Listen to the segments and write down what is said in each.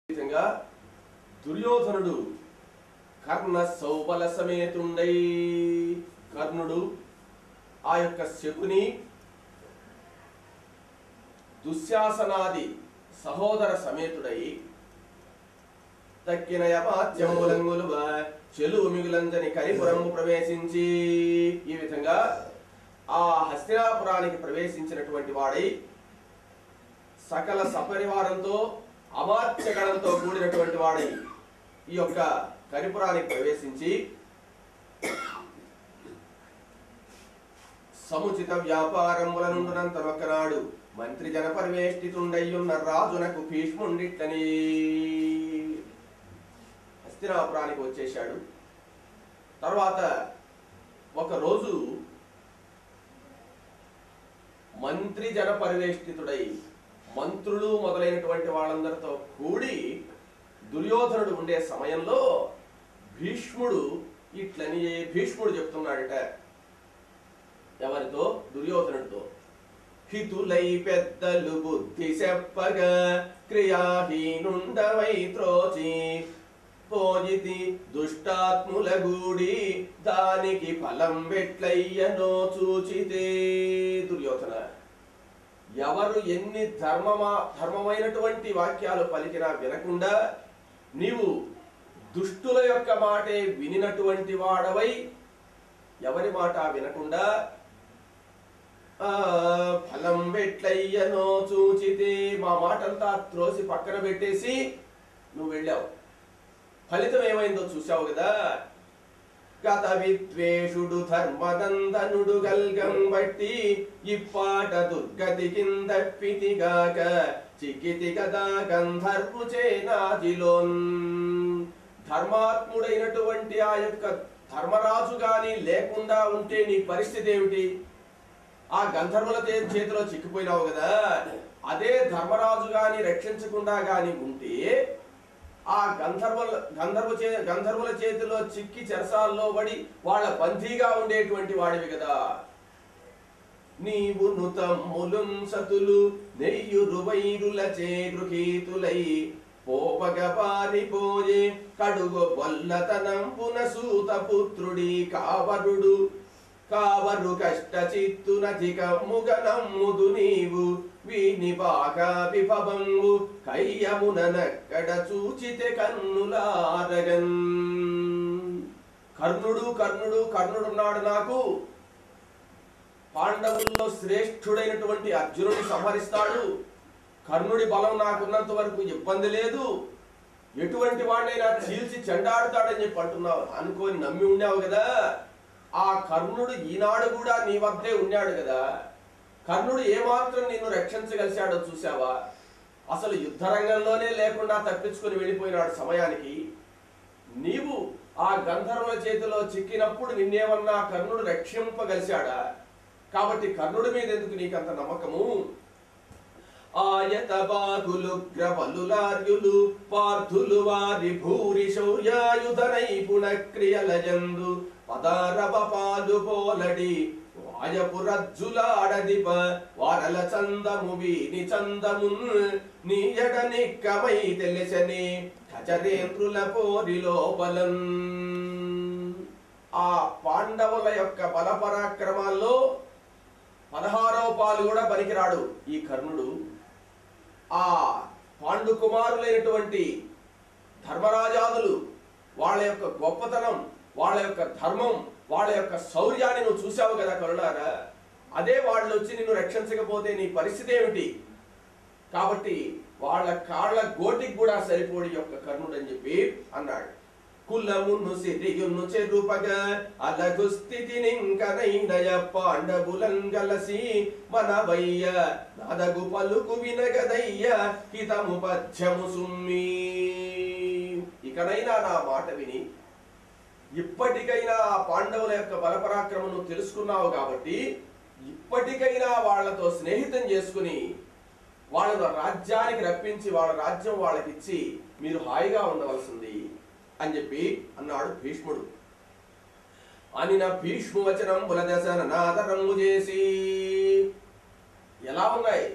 విధంగా దుర్యోధనుడు కర్ణ సౌబల సమేతుండై కర్ణుడు ఆ యొక్క శకుని దుశ్శాసనాది సహోదర సమేతుడై తక్కిన యమాత్యములంగులు చెలువు మిగులంజని కరిపురము ప్రవేశించి ఈ విధంగా ఆ హస్తినాపురానికి ప్రవేశించినటువంటి వాడై సకల సపరివారంతో అమాత్యగణంతో కూడినటువంటి వాడై ఈ యొక్క కరిపురానికి ప్రవేశించి సముచిత వ్యాపారముల నుండునంతనొక్కనాడు మంత్రి జన పరివేష్టితుండయ్యున్న రాజునకు భీష్ముండిట్లని హస్తినాపురానికి వచ్చేశాడు తర్వాత ఒకరోజు మంత్రి జన పరివేష్టితుడై మంత్రులు మొదలైనటువంటి వాళ్ళందరితో కూడి దుర్యోధనుడు ఉండే సమయంలో భీష్ముడు ఇట్లని భీష్ముడు చెప్తున్నాడట ఎవరితో దుర్యోధనుడితో హితులై పెద్దలు బుద్ధి చెప్పగా క్రియాహీనుండవై త్రోచి పోయితి దుష్టాత్ముల గూడి దానికి ఫలం వెట్లయ్యనో చూచితే దుర్యోధన ఎవరు ఎన్ని ధర్మమా ధర్మమైనటువంటి వాక్యాలు పలికినా వినకుండా నీవు దుష్టుల యొక్క మాటే వినినటువంటి వాడవై ఎవరి మాట వినకుండా ఆ ఫలం వెట్లయ్యనో చూచితే మా మాటంతా త్రోసి పక్కన పెట్టేసి నువ్వు వెళ్ళావు ఫలితం ఏమైందో చూసావు కదా గత విద్వేషుడు ధర్మనందనుడు గల్గం బట్టి ఇప్పాట దుర్గతి కింద పితిగాక చిక్కితి గదా గంధర్వు చేనాదిలోన్ ధర్మాత్ముడైనటువంటి ఆ యొక్క ధర్మరాజు గాని లేకుండా ఉంటే నీ పరిస్థితి ఏమిటి ఆ గంధర్వుల తే- చేతిలో చిక్కిపోయినావు కదా అదే ధర్మరాజు గాని రక్షించకుండా గాని ఉంటే ఆ గంధర్వుల గంధర్వ చే గంధర్వుల చేతిలో చిక్కి చెరసాల్లో పడి వాళ్ళ బందీగా ఉండేటువంటి వాడివి కదా నీవు నుతమ్ములుం సతులు నెయ్యురు వైరులచే గృహీతులై పోపగ పారిపోయే కడుగు బొల్లతనంపున సూత పుత్రుడి కావరుడు కావరు కష్ట చిత్తునధిక ముగనమ్ముదు నీవు వీని బాగా విభవంగు కయ్యముననక్కడ చూచితే కన్నులారగన్ కర్ణుడు కర్ణుడు కర్ణుడున్నాడు నాకు పాండవుల్లో శ్రేష్ఠుడైనటువంటి అర్జునుడిని సంహరిస్తాడు కర్ణుడి బలం నాకున్నంత వరకు ఇబ్బంది లేదు ఎటువంటి వాడినైనా చీల్చి చెండాడుతాడని చెప్పి అంటున్నావు అనుకొని నమ్మి ఉన్నావు కదా ఆ కర్ణుడు ఈనాడు కూడా నీ వద్దే ఉన్నాడు కదా కర్ణుడు ఏమాత్రం నిన్ను రక్షించగలిశాడో చూసావా అసలు యుద్ధ రంగంలోనే లేకుండా తప్పించుకొని వెళ్ళిపోయినాడు సమయానికి నీవు ఆ గంధర్వుల చేతిలో చిక్కినప్పుడు నిన్నేమన్నా కర్ణుడు రక్షింపగలిశాడా కాబట్టి కర్ణుడి మీద ఎందుకు నీకంత నమ్మకము ఆయత బాహులు గ్రవలులార్యులు పార్థులు వారి భూరి శౌర్యాయుధ నైపుణ క్రియలయందు పదారవ పాలు పోలడి వాయపురజ్జులాడదిప వారల చందము వీని చందమున్ నీయడ నిక్కమై తెలిసని ఖజరేంద్రుల పోరి లోపలం ఆ పాండవుల యొక్క బలపరాక్రమాల్లో పదహారవ పాలు కూడా పనికిరాడు ఈ కర్ణుడు ఆ పాండు కుమారులైనటువంటి ధర్మరాజాదులు వాళ్ళ యొక్క గొప్పతనం వాళ్ళ యొక్క ధర్మం వాళ్ళ యొక్క శౌర్యాన్ని నువ్వు చూసావు కదా కరుణారా అదే వాళ్ళు వచ్చి నిన్ను రక్షించకపోతే నీ పరిస్థితి ఏమిటి కాబట్టి వాళ్ళ కాళ్ళ గోటికి కూడా సరిపోడి యొక్క కర్ణుడు అని చెప్పి అన్నాడు కులమును సిరియును చెరుపగ అలగు స్థితి నింకనైనయ పాండవులంగలసి మనవయ్య నదగు పలుకు వినగదయ్య హితము పద్యము సుమ్మి ఇకనైనా నా మాట విని ఇప్పటికైనా ఆ పాండవుల యొక్క బలపరాక్రమను తెలుసుకున్నావు కాబట్టి ఇప్పటికైనా వాళ్ళతో స్నేహితం చేసుకుని వాళ్ళను రాజ్యానికి రప్పించి వాళ్ళ రాజ్యం వాళ్ళకిచ్చి మీరు హాయిగా ఉండవలసింది అని చెప్పి అన్నాడు భీష్ముడు అనిన భీష్ము వచనం బులదశన నాదరము చేసి ఎలా ఉన్నాయి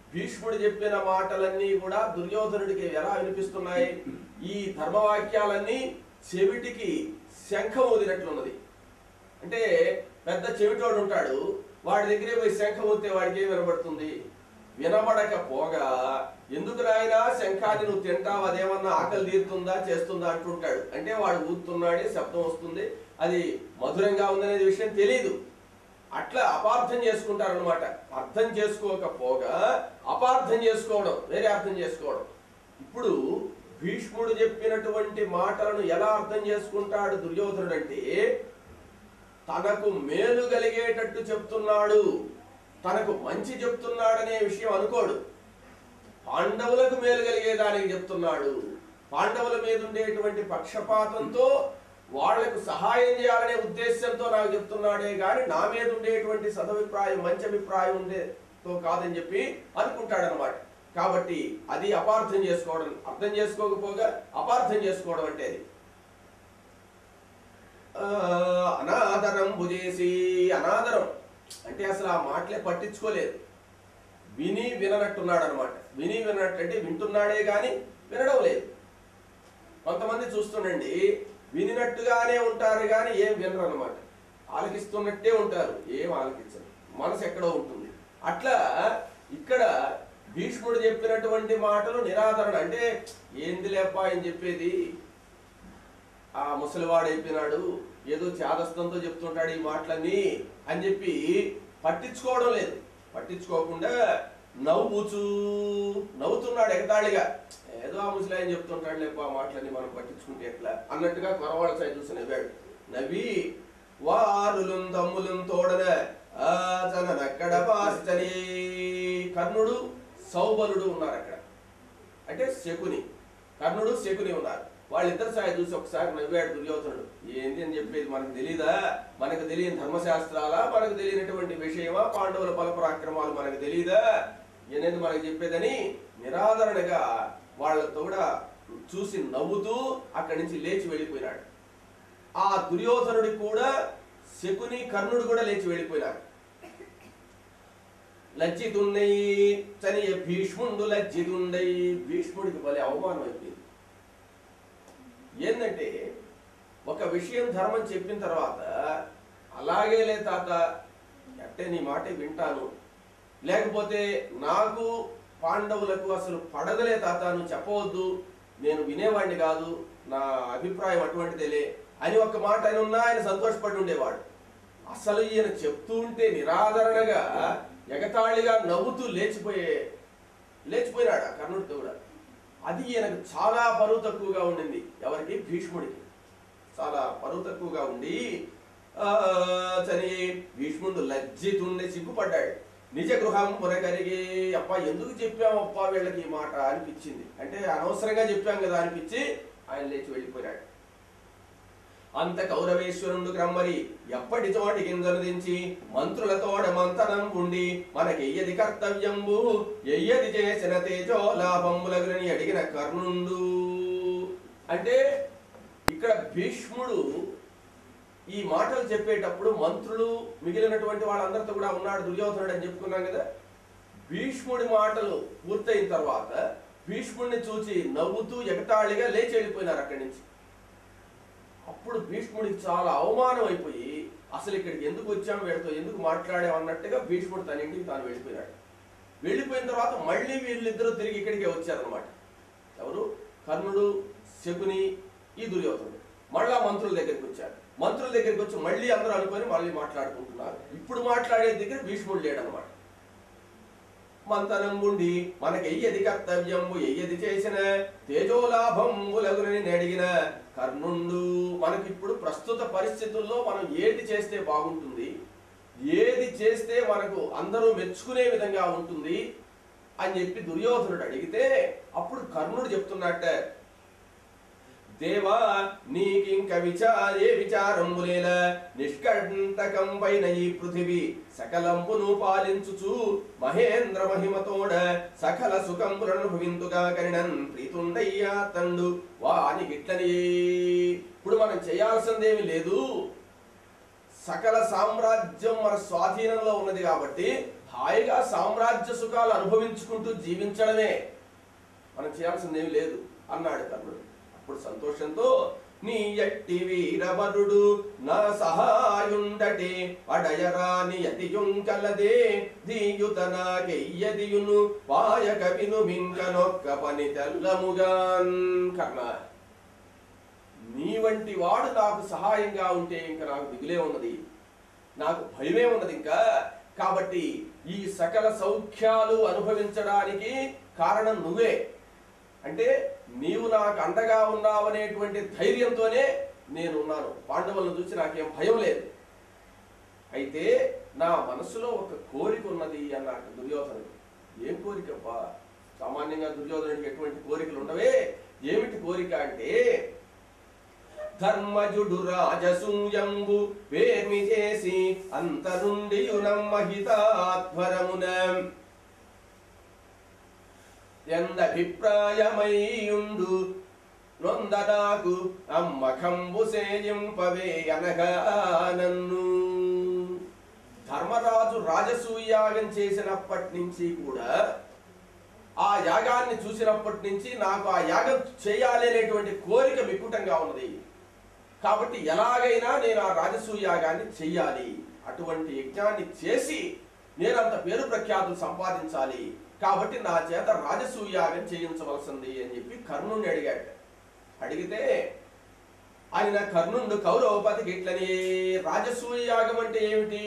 భీష్ముడు చెప్పిన మాటలన్నీ కూడా దుర్యోధనుడికి ఎలా వినిపిస్తున్నాయి ఈ ధర్మవాక్యాలన్నీ చెవిటికి శంఖం ఊదినట్లున్నది అంటే పెద్ద చెవిటోడు ఉంటాడు వాడి దగ్గరే పోయి శంఖం ఊతే వాడికి ఏం వినబడుతుంది వినబడకపోగా ఎందుకు నాయనా శంఖాన్ని నువ్వు తింటావు అదేమన్నా ఆకలి తీరుతుందా చేస్తుందా అంటుంటాడు అంటే వాడు ఊతున్నాడే శబ్దం వస్తుంది అది మధురంగా ఉందనే విషయం తెలియదు అట్లా అపార్థం చేసుకుంటారనమాట అర్థం చేసుకోకపోగా అపార్థం చేసుకోవడం వేరే అర్థం చేసుకోవడం ఇప్పుడు భీష్ముడు చెప్పినటువంటి మాటలను ఎలా అర్థం చేసుకుంటాడు దుర్యోధనుడు అంటే తనకు మేలు కలిగేటట్టు చెప్తున్నాడు తనకు మంచి చెప్తున్నాడనే విషయం అనుకోడు పాండవులకు మేలు కలిగేదానికి చెప్తున్నాడు పాండవుల మీద ఉండేటువంటి పక్షపాతంతో వాళ్లకు సహాయం చేయాలనే ఉద్దేశంతో నాకు చెప్తున్నాడే గాని నా మీద ఉండేటువంటి సదభిప్రాయం మంచి అభిప్రాయం ఉండేతో కాదని చెప్పి అనుకుంటాడనమాట కాబట్టి అది అపార్థం చేసుకోవడం అర్థం చేసుకోకపోగా అపార్థం చేసుకోవడం అంటే అది ఆ, అనాదరం భుజేసి అనాదరం అంటే అసలు ఆ మాటలే పట్టించుకోలేదు విని విననట్టున్నాడు అనమాట విని వినట్టు అంటే వింటున్నాడే కానీ వినడం లేదు కొంతమంది చూస్తుండండి వినినట్టుగానే ఉంటారు కానీ ఏం వినరు అనమాట ఆలకిస్తున్నట్టే ఉంటారు ఏం ఆలకించరు మనసు ఎక్కడో ఉంటుంది అట్లా ఇక్కడ భీష్ముడు చెప్పినటువంటి మాటలు నిరాదరణ అంటే ఏంది లేప అని చెప్పేది ఆ ముసలివాడు అయిపోయినాడు ఏదో చేదస్తంతో చెప్తుంటాడు ఈ మాటలన్నీ అని చెప్పి పట్టించుకోవడం లేదు పట్టించుకోకుండా నవ్వుచూ నవ్వుతున్నాడు ఎగతాళిగా ఏదో ఆ ముసలాయన చెప్తుంటాడు లేపో ఆ మాటలన్నీ మనం పట్టించుకుంటే ఎట్లా అన్నట్టుగా కొరవాళ్ళ సైడ్ చూసి నవ్వాడు నవ్వి వారులు తమ్ములు తోడన అక్కడ పాస్తని కర్ణుడు సౌబలుడు ఉన్నారు అక్కడ అంటే శకుని కర్ణుడు శకుని ఉన్నారు వాళ్ళిద్దరు సాయి చూసి ఒకసారి నవ్వాడు దుర్యోధనుడు ఏంది అని చెప్పేది మనకు తెలీదా మనకు తెలియని ధర్మశాస్త్రాలా మనకు తెలియనటువంటి విషయమా పాండవుల పలపరాక్రమాలు మనకు తెలీదా ఏనేది మనకు చెప్పేదని నిరాదరణగా వాళ్ళతో కూడా చూసి నవ్వుతూ అక్కడి నుంచి లేచి వెళ్ళిపోయినాడు ఆ దుర్యోధనుడి కూడా శకుని కర్ణుడు కూడా లేచి వెళ్ళిపోయినారు లజ్జితుండై చనియ భీష్ముండు లజ్జితుండై భీష్ముడికి భలే అవమానం అయిపోయింది ఏంటంటే ఒక విషయం ధర్మం చెప్పిన తర్వాత అలాగే లే తాత అంటే నీ మాట వింటాను లేకపోతే నాకు పాండవులకు అసలు పడదలే తాత నువ్వు చెప్పవద్దు నేను వినేవాడిని కాదు నా అభిప్రాయం అటువంటిదేలే అని ఒక మాట ఆయన ఉన్నా ఆయన సంతోషపడి ఉండేవాడు అసలు ఈయన చెప్తూ ఉంటే నిరాదరణగా ఎగతాళిగా నవ్వుతూ లేచిపోయే లేచిపోయినాడు ఆ కర్ణుడితో కూడా అది ఈయనకు చాలా పరువు తక్కువగా ఉండింది ఎవరికి భీష్ముడికి చాలా పరువు తక్కువగా ఉండి ఆ, చని భీష్ముడు లజ్జితుండి సిగ్గుపడ్డాడు నిజ గృహం పునకరిగి అప్ప ఎందుకు చెప్పామప్ప వీళ్ళకి ఈ మాట అనిపించింది అంటే అనవసరంగా చెప్పాం కదా అనిపించి ఆయన లేచి వెళ్ళిపోయాడు అంత కౌరవేశ్వరుండు క్రమ్మరి ఎప్పటి చోటి కిందను దించి మంత్రులతోడ మంతనం ఉండి మనకెయ్యది కర్తవ్యంబు ఎయ్యది చేసిన తేజో లాభంబులగులని అడిగిన కర్ణుండు అంటే ఇక్కడ భీష్ముడు ఈ మాటలు చెప్పేటప్పుడు మంత్రులు మిగిలినటువంటి వాళ్ళందరితో కూడా ఉన్నాడు దుర్యోధనుడు అని చెప్పుకున్నాం కదా భీష్ముడి మాటలు పూర్తయిన తర్వాత భీష్ముడిని చూచి నవ్వుతూ ఎగతాళిగా లేచి వెళ్ళిపోయినారు అక్కడి నుంచి అప్పుడు భీష్ముడికి చాలా అవమానం అయిపోయి అసలు ఇక్కడికి ఎందుకు వచ్చాం వీళ్ళతో ఎందుకు మాట్లాడాం అన్నట్టుగా భీష్ముడు తన ఇంటికి తాను వెళ్ళిపోయినాడు వెళ్ళిపోయిన తర్వాత మళ్ళీ వీళ్ళిద్దరూ తిరిగి ఇక్కడికే వచ్చారనమాట ఎవరు కర్ణుడు శకుని ఈ దుర్యోధనుడు మళ్ళా మంత్రుల దగ్గరికి వచ్చారు మంత్రుల దగ్గరికి వచ్చి మళ్ళీ అందరూ అనుకొని మళ్ళీ మాట్లాడుకుంటున్నారు ఇప్పుడు మాట్లాడే దగ్గర భీష్ముడు లేడనమాట మంతనం ఉండి మనకి ఎయ్యది కర్తవ్యంబు ఎయ్యది చేసిన తేజోలాభంబులగునని అడిగిన కర్ణుండు మనకిప్పుడు ప్రస్తుత పరిస్థితుల్లో మనం ఏది చేస్తే బాగుంటుంది ఏది చేస్తే మనకు అందరూ మెచ్చుకునే విధంగా ఉంటుంది అని చెప్పి దుర్యోధనుడు అడిగితే అప్పుడు కర్ణుడు చెప్తున్నట్ట దేవా నీకింక విచారే విచారంబులేల నిష్కంటకం పైన ఈ పృథివి సకలంపును పాలించుచు మహేంద్ర మహిమతోడ సకల సుఖంబులను భవింతుగా కరిణన్ ప్రీతుండయ్యా తండు వాని గిట్లని ఇప్పుడు మనం చేయాల్సిందేమి లేదు సకల సామ్రాజ్యం మన స్వాధీనంలో ఉన్నది కాబట్టి హాయిగా సామ్రాజ్య సుఖాలు అనుభవించుకుంటూ జీవించడమే మనం చేయాల్సింది ఏమీ లేదు అన్నాడు కర్ణుడు అప్పుడు సంతోషంతో నీ ఎట్టి వీరవరుడు నా సహాయుండటే అడయరాని యతియుంకలదే దీయుత నాకెయ్యదియును పాయక విను మింకనొక్క పని తెల్లముగాన్ కర్ణ నీ వంటి వాడు నాకు సహాయంగా ఉంటే ఇంకా నాకు దిగులే ఉన్నది నాకు భయమే ఉన్నది ఇంకా కాబట్టి ఈ సకల సౌఖ్యాలు అనుభవించడానికి కారణం నువ్వే అంటే నీవు నాకు అండగా ఉన్నావనేటువంటి ధైర్యంతోనే నేనున్నాను పాండవులను చూసి నాకేం భయం లేదు అయితే నా మనసులో ఒక కోరిక ఉన్నది అన్నాడు దుర్యోధనుడు ఏం కోరికప్పా సామాన్యంగా దుర్యోధనుడికి ఎటువంటి కోరికలు ఉండవే ఏమిటి కోరిక అంటే ధర్మజుడు రాజసూయంబు వేర్మి చేసి అంత నుండి నమ్మహితాధ్వరమున ఎందభిప్రాయమయ్యుండు నొందనాకు అమ్మకంబు సేయింపవే అనగా నన్ను ధర్మరాజు రాజసూయాగం చేసినప్పటి నుంచి కూడా ఆ యాగాన్ని చూసినప్పటి నుంచి నాకు ఆ యాగం చేయాలి అనేటువంటి కోరిక వికృతంగా ఉన్నది కాబట్టి ఎలాగైనా నేను ఆ రాజసూయ యాగాన్ని చెయ్యాలి అటువంటి యజ్ఞాన్ని చేసి నేను అంత పేరు ప్రఖ్యాతులు సంపాదించాలి కాబట్టి నా చేత రాజసూయ యాగం చేయించవలసింది అని చెప్పి కర్ణుని అడిగాడు అడిగితే ఆయన కర్ణుడు కౌరవపతికి ఇట్లని రాజసూయ యాగం అంటే ఏమిటి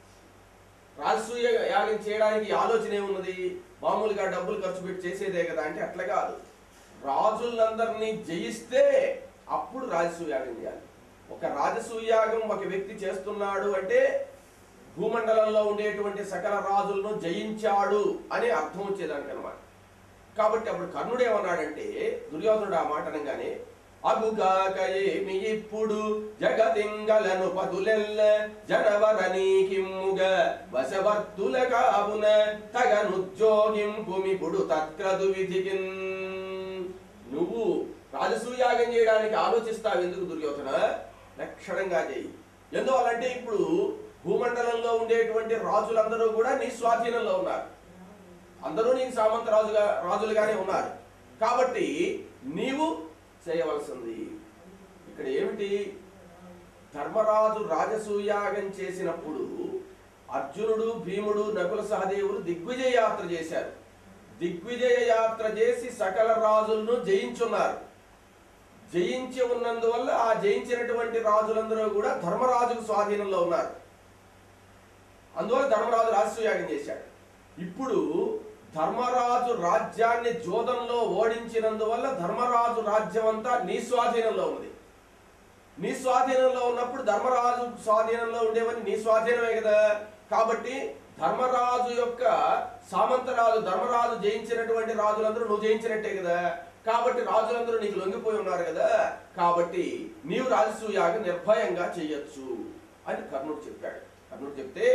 రాజసూయ యాగం చేయడానికి ఆలోచన ఏమున్నది మామూలుగా డబ్బులు ఖర్చు పెట్టి చేసేదే కదా అంటే అట్లా కాదు రాజులందరినీ జయిస్తే అప్పుడు రాజసూయ యాగం చేయాలి ఒక రాజసూయ యాగం ఒక వ్యక్తి చేస్తున్నాడు అంటే భూమండలంలో ఉండేటువంటి సకల రాజులను జయించాడు అనే అర్థం వచ్చేదానికి అనమాట కాబట్టి అప్పుడు కర్ణుడు ఏమన్నాడంటే దుర్యోధనుడు ఆ మాట అనగానే అగుగాక ఏమి ఇప్పుడు జగతింగలను పదులెల్ల జనవర నీకిమ్ముగ వశవర్తుల కావున తగనుద్యోగింపుమిప్పుడు తత్క్రదు విధికిన్ నువ్వు రాజసూయాగం చేయడానికి ఆలోచిస్తావు ఎందుకు దుర్యోధన లక్షణంగా చేయి ఎందువల్లంటే ఇప్పుడు భూమండలంలో ఉండేటువంటి రాజులందరూ కూడా నీ స్వాధీనంలో ఉన్నారు అందరూ నీకు సామంత రాజుగా రాజులుగానే ఉన్నారు కాబట్టి నీవు చేయవలసింది ఇక్కడ ఏమిటి ధర్మరాజు రాజసూయాగం చేసినప్పుడు అర్జునుడు భీముడు నకుల సహదేవులు దిగ్విజయ యాత్ర చేశారు దిగ్విజయ యాత్ర చేసి సకల రాజులను జయించున్నారు జయించి ఉన్నందువల్ల ఆ జయించినటువంటి రాజులందరూ కూడా ధర్మరాజుకు స్వాధీనంలో ఉన్నారు అందువల్ల ధర్మరాజు రాజసూయాగం చేశాడు ఇప్పుడు ధర్మరాజు రాజ్యాన్ని జోదంలో ఓడించినందువల్ల ధర్మరాజు రాజ్యం అంతా నీ స్వాధీనంలో ఉంది నీ స్వాధీనంలో ఉన్నప్పుడు ధర్మరాజు స్వాధీనంలో ఉండేవన్నీ నీ స్వాధీనమే కదా కాబట్టి ధర్మరాజు యొక్క సామంతరాజు ధర్మరాజు జయించినటువంటి రాజులందరూ నువ్వు జయించినట్టే కదా కాబట్టి రాజులందరూ నీకు లొంగిపోయి ఉన్నారు కదా కాబట్టి నీవు రాజసూయాగం నిర్భయంగా చెయ్యొచ్చు అని కర్ణుడు చెప్పాడు కర్ణుడు చెప్తే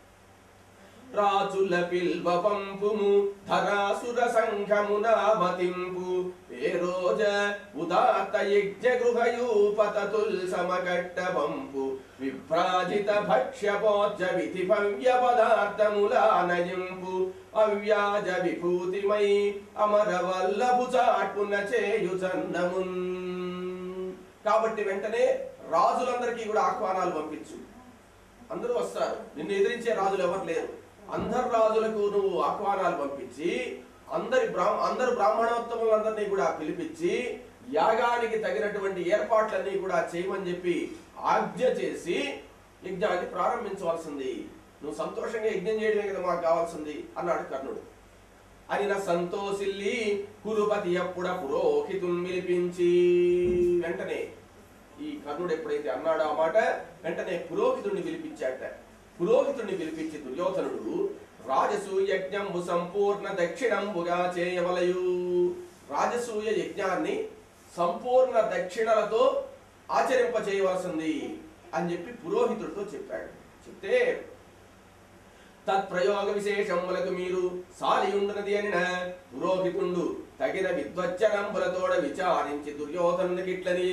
రాజుల పిల్వ పంపుము ధరాసుర సంఘమున మతింపు ఏ రోజ ఉదాత యజ్ఞ గృహయూపతతుల్ సమగట్ట పంపు విభ్రాజిత భక్ష్య భోజ్య విధి భవ్య పదార్థములానయింపు అవ్యాజ విభూతిమై అమర వల్లభు చాటున చేయు చన్నమున్ కాబట్టి వెంటనే రాజులందరికీ కూడా ఆహ్వానాలు పంపించు అందరూ వస్తారు నిన్ను ఎదిరించే రాజులు ఎవరు లేరు అందరు రాజులకు నువ్వు ఆహ్వానాలు పంపించి అందరి బ్రా అందరు బ్రాహ్మణోత్తములందరినీ కూడా పిలిపించి యాగానికి తగినటువంటి ఏర్పాట్లన్నీ కూడా చేయమని చెప్పి ఆజ్ఞ చేసి యజ్ఞాన్ని ప్రారంభించవలసింది నువ్వు సంతోషంగా యజ్ఞం చేయడమే కదా మాకు కావాల్సింది అన్నాడు కర్ణుడు అని నా సంతోషిల్లి కురుపతి ఎప్పుడ పురోహితుని పిలిపించి వెంటనే ఈ కర్ణుడు ఎప్పుడైతే అన్నాడో ఆ మాట వెంటనే పురోహితుడిని పిలిపించాట పురోహితుడిని పిలిపించి దుర్యోధనుడు రాజసూయ యజ్ఞంబు సంపూర్ణ దక్షిణంబుగా చేయవలయు రాజసూయ యజ్ఞాన్ని సంపూర్ణ దక్షిణలతో ఆచరింప చేయవలసింది అని చెప్పి పురోహితుడితో చెప్పాడు చెప్తే తత్ప్రయోగ విశేషములకు మీరు సాలియుండునది అనిన పురోహితుండు తగిన విద్వజ్జనంబులతోడ విచారించి దుర్యోధనునికిట్లని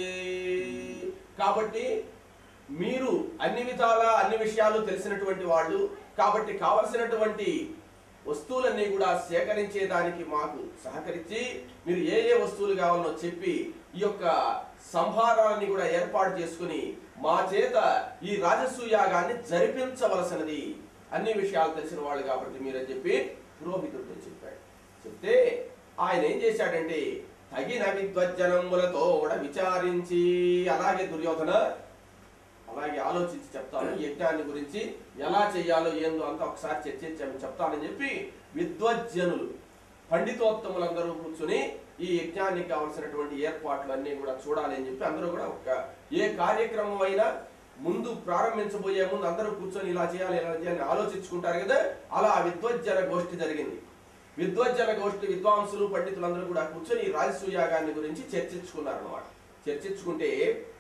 కాబట్టి మీరు అన్ని విధాల అన్ని విషయాలు తెలిసినటువంటి వాళ్ళు కాబట్టి కావలసినటువంటి వస్తువులన్నీ కూడా సేకరించేదానికి మాకు సహకరించి మీరు ఏ ఏ వస్తువులు కావాలనో చెప్పి ఈ యొక్క సంభారాన్ని కూడా ఏర్పాటు చేసుకుని మా చేత ఈ రాజసూయాగాన్ని జరిపించవలసినది అన్ని విషయాలు తెలిసిన వాళ్ళు కాబట్టి మీరని చెప్పి పురోహితుడితో చెప్పాడు చెప్తే ఆయన ఏం చేశాడంటే తగిన విద్వజ్జనములతో కూడా విచారించి అలాగే దుర్యోధన అలాగే ఆలోచించి చెప్తాను ఈ యజ్ఞాన్ని గురించి ఎలా చేయాలో ఏందో అంతా ఒకసారి చర్చించాము చెప్తానని చెప్పి విద్వజ్జనులు పండితోత్తములందరూ కూర్చుని ఈ యజ్ఞానికి కావలసినటువంటి ఏర్పాట్లు అన్ని కూడా చూడాలి అని చెప్పి అందరూ కూడా ఒక ఏ కార్యక్రమం అయినా ముందు ప్రారంభించబోయే ముందు అందరూ కూర్చొని ఇలా చేయాలి ఇలా చేయాలి ఆలోచించుకుంటారు కదా అలా ఆ విద్వజ్జన గోష్ఠి జరిగింది విద్వజ్జన గోష్ఠి విద్వాంసులు పండితులందరూ కూడా కూర్చొని ఈ రాజసూయాగాన్ని గురించి చర్చించుకున్నారు అన్నమాట చర్చించుకుంటే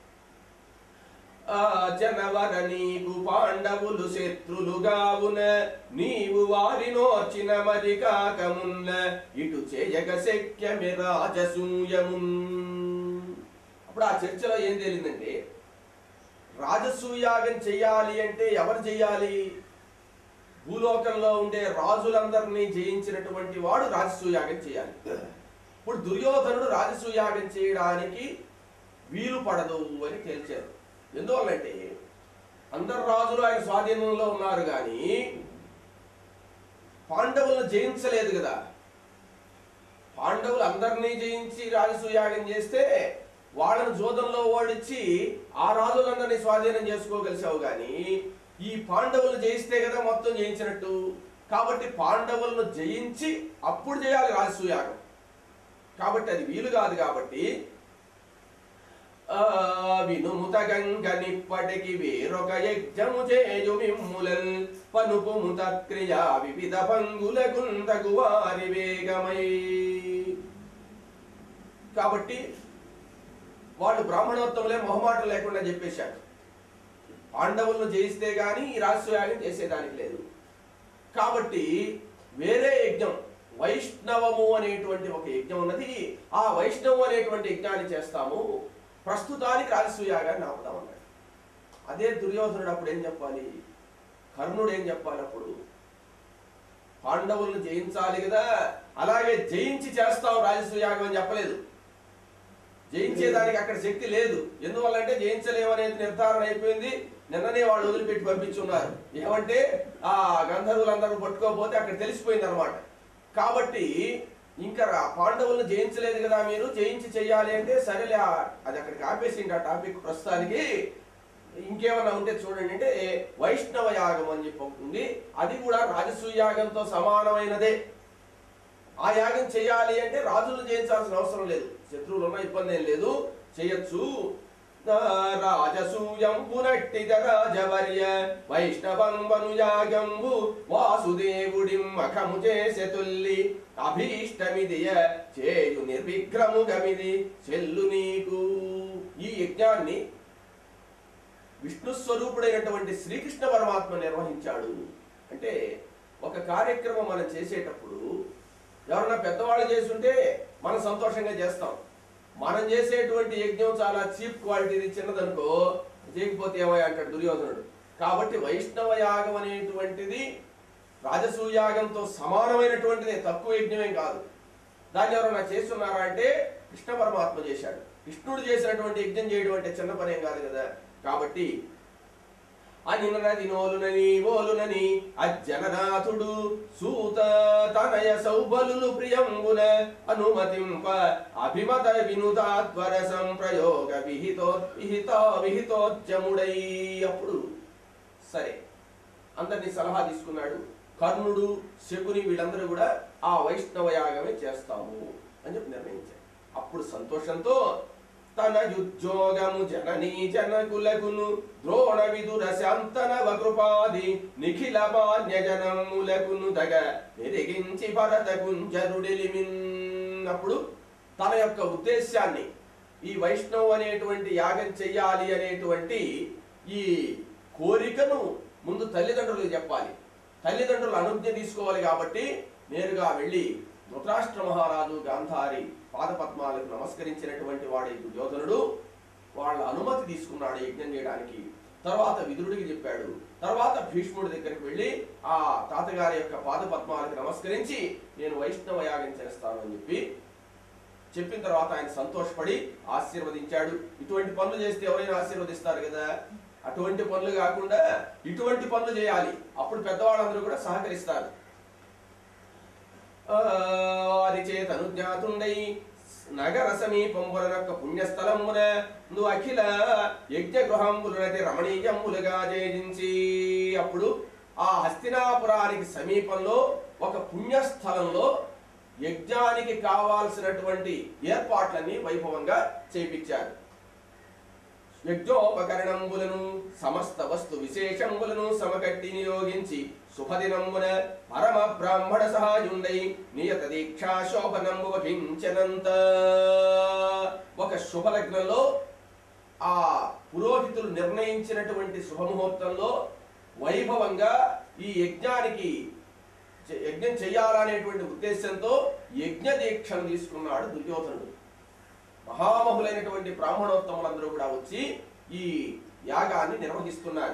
ఆ జనవర నీకు పాండవులు శత్రులుగావున నీవు వారినోర్చిన మరి కాకమున్న ఇటు చేయగ శక్యమి రాజసూయమున్ అప్పుడు ఆ చర్చలో ఏం తేలిందంటే రాజసూయాగం చెయ్యాలి అంటే ఎవరు చెయ్యాలి భూలోకంలో ఉండే రాజులందరినీ జయించినటువంటి వాడు రాజసూయాగం చేయాలి ఇప్పుడు దుర్యోధనుడు రాజసూయాగం చేయడానికి వీలు పడదు అని తేల్చారు ఎందువల్లంటే అందరు రాజులు ఆయన స్వాధీనంలో ఉన్నారు కానీ పాండవులను జయించలేదు కదా పాండవులు అందరినీ జయించి రాజసూయాగం చేస్తే వాళ్ళని జోదంలో ఓడించి ఆ రాజులందరినీ స్వాధీనం చేసుకోగలిసావు కానీ ఈ పాండవులను జయిస్తే కదా మొత్తం జయించినట్టు కాబట్టి పాండవులను జయించి అప్పుడు చేయాలి రాజసూయాగం కాబట్టి అది వీలు కాదు కాబట్టి ఆ వినుముత గంగనిప్పటికి వేరొక యజ్ఞము చేయు మిమ్ములన్ పనుపు ముత క్రియా వివిధ పంగుల గుంతకు వారి వేగమై కాబట్టి వాళ్ళు బ్రాహ్మణోత్తములే మొహమాటం లేకుండా చెప్పేశారు పాండవులను జయిస్తే గాని ఈ రాజస్వయాగం చేసేదానికి లేదు కాబట్టి వేరే యజ్ఞం వైష్ణవము అనేటువంటి ఒక యజ్ఞం ఉన్నది ఆ వైష్ణవం అనేటువంటి యజ్ఞాన్ని చేస్తాము ప్రస్తుతానికి రాజసూయాగాన్ని ఆపుదామన్నాడు అదే దుర్యోధనుడు అప్పుడు ఏం చెప్పాలి కర్ణుడు ఏం చెప్పాలి అప్పుడు పాండవులను జయించాలి కదా అలాగే జయించి చేస్తావు రాజసూయాగం అని చెప్పలేదు జయించేదానికి అక్కడ శక్తి లేదు ఎందువల్లంటే జయించలేమనేది నిర్ధారణ అయిపోయింది నిన్ననే వాళ్ళు వదిలిపెట్టి పంపించున్నారు ఏమంటే ఆ గంధర్వులందరూ పట్టుకోకపోతే అక్కడ తెలిసిపోయింది అనమాట కాబట్టి ఇంకా రా- పాండవులను జయించలేదు కదా మీరు జయించి చెయ్యాలి అంటే సరేలే ఆ- అది అక్కడికి ఆపేసింది ఆ టాపిక్ ప్రస్తుతానికి ఇంకేమన్నా ఉంటే చూడండి అంటే వైష్ణవ యాగం అని చెప్పి ఒకటి ఉంది అది కూడా రాజసూయ యాగంతో సమానమైనదే ఆ యాగం చేయాలి అంటే రాజులను జయించాల్సిన అవసరం లేదు శత్రువులు ఉన్న ఇబ్బంది ఏం లేదు చేయొచ్చు రాజసూయంబునట్టిద రాజవర్య వైష్ణవంబను యాగంబు వాసుదేవుడి మఖము చేసె తుల్లి అభీష్టమిదియ చేయు నిర్విగ్రము గమిది చెల్లు నీకు ఈ యజ్ఞాన్ని విష్ణు స్వరూపుడైనటువంటి శ్రీకృష్ణ పరమాత్మ నిర్వహించాడు అంటే ఒక కార్యక్రమం మనం చేసేటప్పుడు ఎవరన్నా పెద్దవాళ్ళు చేస్తుంటే మనం సంతోషంగా చేస్తాం మనం చేసేటువంటి యజ్ఞం చాలా చీప్ క్వాలిటీది చిన్నదనుకో చేయకపోతే ఏమయ్య అంటాడు దుర్యోధనుడు కాబట్టి వైష్ణవ యాగం అనేటువంటిది రాజసూయాగంతో సమానమైనటువంటిది తక్కువ యజ్ఞమేం కాదు దాన్ని ఎవరన్నా చేస్తున్నారా అంటే కృష్ణ పరమాత్మ చేశాడు కృష్ణుడు చేసినటువంటి యజ్ఞం చేయడం అంటే చిన్న పనేం కాదు కదా కాబట్టి అనినది నోలునని ఓలునని అజ్జననాథుడు సూత తనయ సౌబలులు ప్రియంబున అనుమతింప అభిమత వినుతాత్వర సంప్రయోగ విహితో విహిత విహితోద్యముడై అప్పుడు సరే అందరినీ సలహా తీసుకున్నాడు కర్ణుడు శకుని వీళ్ళందరూ కూడా ఆ వైష్ణవ యాగమే చేస్తాము అని చెప్పి నిర్ణయించారు అప్పుడు సంతోషంతో తన యుజ్జోగము జననీ జనకులకును ద్రోణ విదుర శాంతనవ కృపాది నిఖిల మాన్య జనములకును దగ పెరిగించి భరత కుంజరుడిలిమిన్నప్పుడు తన యొక్క ఉద్దేశాన్ని ఈ వైష్ణవ్ అనేటువంటి యాగం చెయ్యాలి అనేటువంటి ఈ కోరికను ముందు తల్లిదండ్రులకు చెప్పాలి తల్లిదండ్రులు అనుజ్ఞ తీసుకోవాలి కాబట్టి నేరుగా వెళ్ళి ధృతరాష్ట్ర మహారాజు గాంధారి పాదపద్మాలకు నమస్కరించినటువంటి వాడు ఈ దుర్యోధనుడు వాళ్ళ అనుమతి తీసుకున్నాడు యజ్ఞం చేయడానికి తర్వాత విదురుడికి చెప్పాడు తర్వాత భీష్ముడి దగ్గరికి వెళ్ళి ఆ తాతగారి యొక్క పాద పద్మాలకు నమస్కరించి నేను వైష్ణవ యాగం చేస్తాను అని చెప్పి చెప్పిన తర్వాత ఆయన సంతోషపడి ఆశీర్వదించాడు ఇటువంటి పనులు చేస్తే ఎవరైనా ఆశీర్వదిస్తారు కదా అటువంటి పనులు కాకుండా ఇటువంటి పనులు చేయాలి అప్పుడు పెద్దవాళ్ళందరూ కూడా సహకరిస్తారు ఆ, వారి చేత అనుజ్ఞాతుండై నగర సమీపంబులనొక్క పుణ్యస్థలమున ను అఖిల యజ్ఞ గృహంబులనతి రమణీయములుగా జయించి అప్పుడు ఆ హస్తినాపురానికి సమీపంలో ఒక పుణ్యస్థలంలో యజ్ఞానికి కావాల్సినటువంటి ఏర్పాట్లన్నీ వైభవంగా చేపించారు యజ్ఞోపకరణంబులను సమస్త వస్తు విశేషంబులను సమకట్టి నియోగించి శుభదినంబున పరమ బ్రాహ్మణ సహాయుండై నియత దీక్షా శోభనంబు వహించనంత ఒక శుభలగ్నంలో ఆ పురోహితులు నిర్ణయించినటువంటి శుభముహూర్తంలో వైభవంగా ఈ యజ్ఞానికి చే- యజ్ఞం చేయాలనేటువంటి ఉద్దేశంతో యజ్ఞ దీక్షను తీసుకున్నాడు దుర్యోధనుడు మహామహులైనటువంటి బ్రాహ్మణోత్తములందరూ కూడా వచ్చి ఈ యాగాన్ని నిర్వహిస్తున్నారు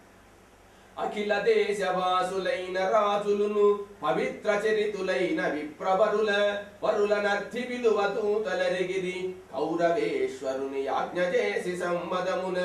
అఖిల దేశవాసులైన రాజులును పవిత్ర చరితులైన విప్రవరుల వరుల నర్థి విలువతూతలరిగిరి కౌరవేశ్వరుని ఆజ్ఞ చేసి సమ్మదమున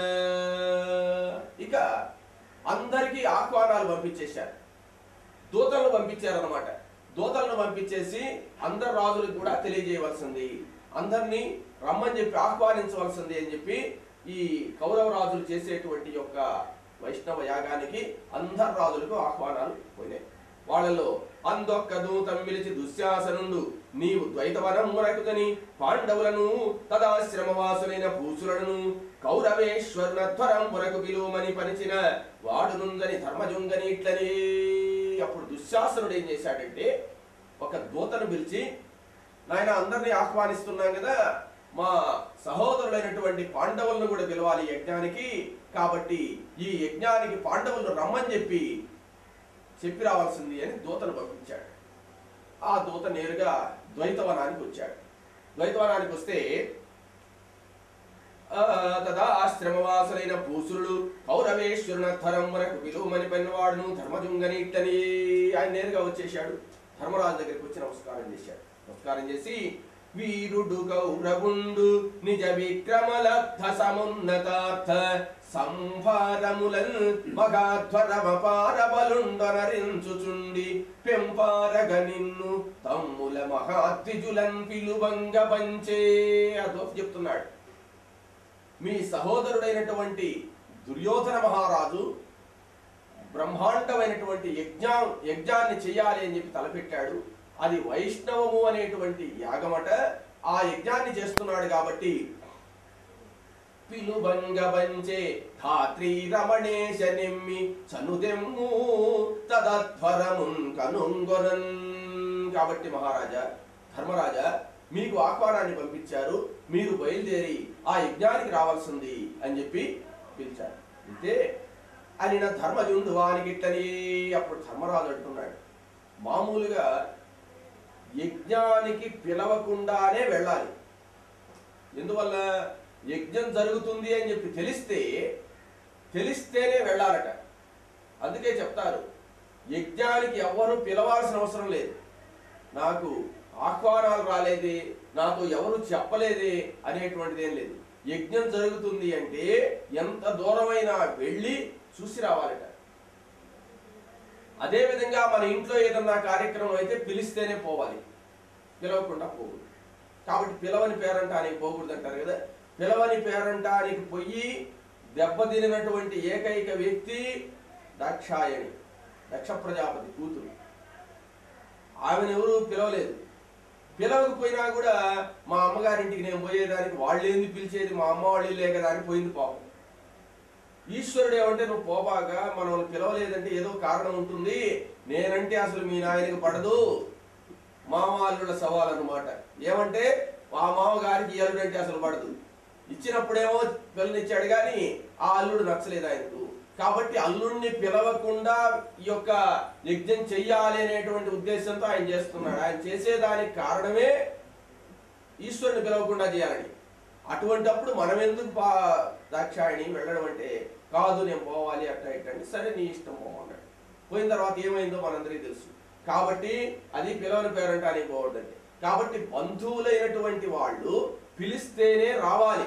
ఇక అందరికీ ఆహ్వానాలు పంపించేశారు దూతలను పంపించారన్నమాట దూతలను పంపించేసి అందరు రాజులకు కూడా తెలియజేయవలసింది అందరినీ రమ్మని చెప్పి ఆహ్వానించవలసింది అని చెప్పి ఈ కౌరవ రాజులు చేసేటువంటి యొక్క వైష్ణవ యాగానికి అందరు రాజులకు ఆహ్వానాలు పోయినాయి వాళ్ళలో అందొక్క దూతం పిలిచి దుశ్శాసనుండు నీవు ద్వైతవనమునకుదని పాండవులను తదాశ్రమవాసులైన భూసులను కౌరవేశ్వరున ధ్వరంపునకు పిలువమని పనిచిన వాడునుందని ధర్మజుంగని ఇట్లని అప్పుడు దుశ్శాసనుడు ఏం చేశాడంటే ఒక దూతను పిలిచి నాయన అందరినీ ఆహ్వానిస్తున్నాం కదా మా సహోదరులైనటువంటి పాండవులను కూడా పిలవాలి యజ్ఞానికి కాబట్టి ఈ యజ్ఞానికి పాండవులను రమ్మని చెప్పి చెప్పి రావాల్సింది అని దూతను పంపించాడు ఆ దూత నేరుగా ద్వైతవనానికి వచ్చాడు ద్వైతవనానికి వస్తే ఆ, తదా ఆశ్రమవాసులైన భూసురుడు కౌరవేశ్వరున ధరమునకు విలువమని పనివాడును ధర్మజుంగని ఇట్టని ఆయన నేరుగా వచ్చేశాడు ధర్మరాజు దగ్గరికి వచ్చి నమస్కారం చేశాడు నమస్కారం చేసి వీరుడు కౌరవుండు నిజ విక్రమలబ్ధ సమున్నతార్థ సంభారములన్ మగాధ్వరమపార బలుండనరించుచుండి పెంపారగ నిన్ను తమ్ముల మహాద్విజులన్ పిలువంగ పంచే అదో చెప్తున్నాడు మీ సహోదరుడైనటువంటి దుర్యోధన మహారాజు బ్రహ్మాండమైనటువంటి యజ్ఞా యజ్ఞాన్ని చేయాలి అని చెప్పి తలపెట్టాడు అది వైష్ణవము అనేటువంటి యాగమట ఆ యజ్ఞాన్ని చేస్తున్నాడు కాబట్టి పిలుబంగ బంచే ధాత్రి రమణేశ నిమ్మి చనుదెమ్ము తదధ్వరమున్ కనుంగొనన్ కాబట్టి మహారాజా ధర్మరాజా మీకు ఆహ్వానాన్ని పంపించారు మీరు బయలుదేరి ఆ యజ్ఞానికి రావాల్సింది అని చెప్పి పిలిచారు అయితే అని నా ధర్మజుండు వానికి ఇట్లని అప్పుడు ధర్మరాజు అంటున్నాడు మామూలుగా యజ్ఞానికి పిలవకుండానే వెళ్ళాలి ఎందువల్ల యజ్ఞం జరుగుతుంది అని చెప్పి తెలిస్తే తెలిస్తేనే వెళ్ళాలట అందుకే చెప్తారు యజ్ఞానికి ఎవ్వరు పిలవాల్సిన అవసరం లేదు నాకు ఆహ్వానాలు రాలేదే నాకు ఎవరు చెప్పలేదే అనేటువంటిది ఏం లేదు యజ్ఞం జరుగుతుంది అంటే ఎంత దూరమైనా వెళ్ళి చూసి రావాలట అదే విధంగా మన ఇంట్లో ఏదన్నా కార్యక్రమం అయితే పిలిస్తేనే పోవాలి పిలవకుండా పోకూడదు కాబట్టి పిలవని పేరంటానికి పోకూడదు అంటారు కదా పిలవని పేరంటానికి పోయి దెబ్బతినినటువంటి ఏకైక వ్యక్తి దక్షాయణి దక్ష ప్రజాపతి కూతురు ఆమెను ఎవరు పిలవలేదు పిలవకపోయినా కూడా మా అమ్మగారింటికి నేను పోయేదానికి వాళ్ళు ఏంది పిలిచేది మా అమ్మ వాళ్ళు లే కదా అని పోయింది పాపం ఈశ్వరుడు ఏమంటే నువ్వు పోబాగా మనల్ని పిలవలేదంటే ఏదో కారణం ఉంటుంది నేనంటే అసలు మీ నాయనకి పడదు మామాల్లుల సవాల్ అన్నమాట ఏమంటే మా మామగారికి ఈ అల్లుడు అంటే అసలు పడదు ఇచ్చినప్పుడేమో పిల్లనిచ్చాడు కానీ ఆ అల్లుడు నచ్చలేదు ఆయనకు కాబట్టి అల్లుడిని పిలవకుండా ఈ యొక్క యజ్ఞం చెయ్యాలి అనేటువంటి ఉద్దేశంతో ఆయన చేస్తున్నాడు ఆయన చేసేదానికి కారణమే ఈశ్వరుని పిలవకుండా చేయాలని అటువంటప్పుడు మనం ఎందుకు పా దాక్షాయణి వెళ్ళడం అంటే కాదు నేను పోవాలి అట్లా ఇట్లా అంటే సరే నీ ఇష్టం పోమన్నాడు పోయిన తర్వాత ఏమైందో మనందరికీ తెలుసు కాబట్టి అది పిలవని పేరంటానికి పోవద్దండి కాబట్టి బంధువులైనటువంటి వాళ్ళు పిలిస్తేనే రావాలి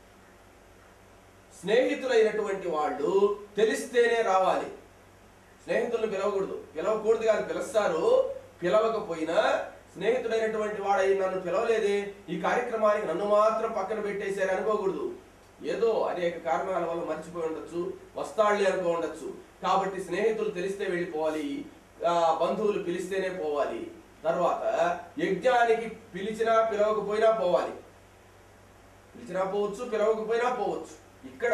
స్నేహితులైనటువంటి వాళ్ళు తెలిస్తేనే రావాలి స్నేహితులను పిలవకూడదు పిలవకూడదు కాదు పిలుస్తారు పిలవకపోయినా స్నేహితుడైనటువంటి వాడై నన్ను పిలవలేదే ఈ కార్యక్రమానికి నన్ను మాత్రం పక్కన పెట్టేశారు అనుకోకూడదు ఏదో అనేక కారణాల వల్ల మర్చిపోయి ఉండొచ్చు వస్తాళ్ళే అనుకో ఉండొచ్చు కాబట్టి స్నేహితులు తెలిస్తే వెళ్ళిపోవాలి ఆ, బంధువులు పిలిస్తేనే పోవాలి తర్వాత యజ్ఞానికి పిలిచినా పిలవకపోయినా పోవాలి పిలిచినా పోవచ్చు పిలవకపోయినా పోవచ్చు ఇక్కడ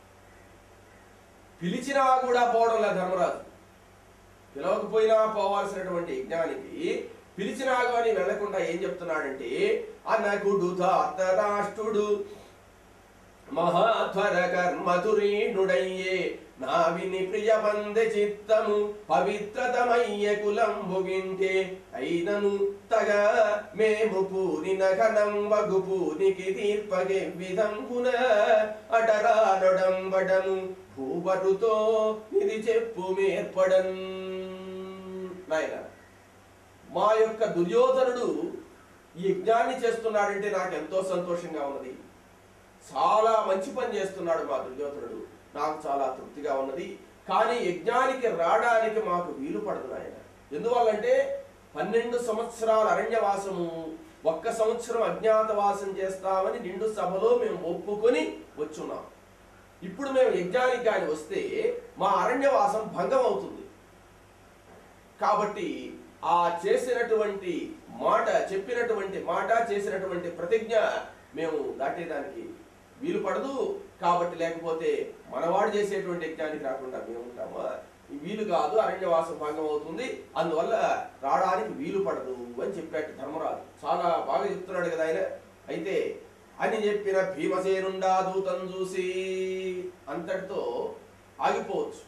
పిలిచినా కూడా పోవడం లేదు ధర్మరాజు పిలవకపోయినా పోవాల్సినటువంటి యజ్ఞానికి పిలిచినా కానీ వెళ్లకుండా ఏం చెప్తున్నాడంటే అనకుడు ధాతరాష్ట్రుడు మహాధ్వర కర్మధురీణుడయ్యే నా విని ప్రియ బందె చిత్తము పవిత్రతమయ్య కులం భుగింటే అయినను తగ మేము పూరిన ఘనం వగు పూనికి తీర్పగే విధంపున అటరాడడంబడము భూపటుతో ఇది చెప్పు మేర్పడన్ నాయన మా యొక్క దుర్యోధనుడు ఈ యజ్ఞాన్ని చేస్తున్నాడంటే నాకు ఎంతో సంతోషంగా ఉన్నది చాలా మంచి పని చేస్తున్నాడు మా దుర్యోధనుడు నాకు చాలా తృప్తిగా ఉన్నది కానీ యజ్ఞానికి రావడానికి మాకు వీలు పడదు నాయన ఎందువల్లంటే పన్నెండు సంవత్సరాల అరణ్యవాసము ఒక్క సంవత్సరం అజ్ఞాతవాసం చేస్తామని నిండు సభలో మేము ఒప్పుకొని వచ్చున్నాం ఇప్పుడు మేము యజ్ఞానికి కానీ వస్తే మా అరణ్యవాసం భంగం అవుతుంది కాబట్టి ఆ చేసినటువంటి మాట చెప్పినటువంటి మాట చేసినటువంటి ప్రతిజ్ఞ మేము దాటేదానికి వీలు పడదు కాబట్టి లేకపోతే మనవాడు చేసేటువంటి యజ్ఞానికి రాకుండా మేము ఉంటామా ఈ వీలు కాదు అరణ్యవాసం భంగం అవుతుంది అందువల్ల రావడానికి వీలు పడదు అని చెప్పాడు ధర్మరాజు చాలా బాగా చెప్తున్నాడు కదా ఆయన అయితే అని చెప్పిన భీమసేనుండా దూతం చూసి అంతటితో ఆగిపోవచ్చు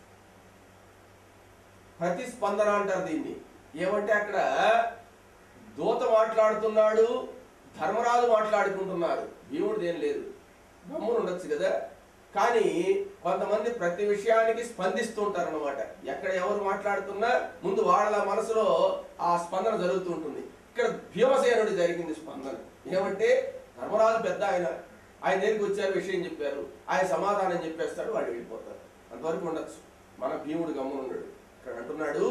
ప్రతిస్పందన అంటారు దీన్ని ఏమంటే అక్కడ దూత మాట్లాడుతున్నాడు ధర్మరాజు మాట్లాడుకుంటున్నారు భీముడిది ఏం లేదు గమ్మున ఉండొచ్చు కదా కానీ కొంతమంది ప్రతి విషయానికి స్పందిస్తుంటారు అనమాట ఎక్కడ ఎవరు మాట్లాడుతున్నా ముందు వాళ్ళ మనసులో ఆ స్పందన జరుగుతూ ఉంటుంది ఇక్కడ భీమసేనుడి జరిగింది స్పందన ఏమంటే ధర్మరాజు పెద్ద ఆయన ఆయన దగ్గరికి వచ్చారు విషయం చెప్పారు ఆయన సమాధానం చెప్పేస్తాడు వాళ్ళు వెళ్ళిపోతారు అంతవరకు ఉండొచ్చు మన భీముడు గమ్మున ఉండడు ఇక్కడ అంటున్నాడు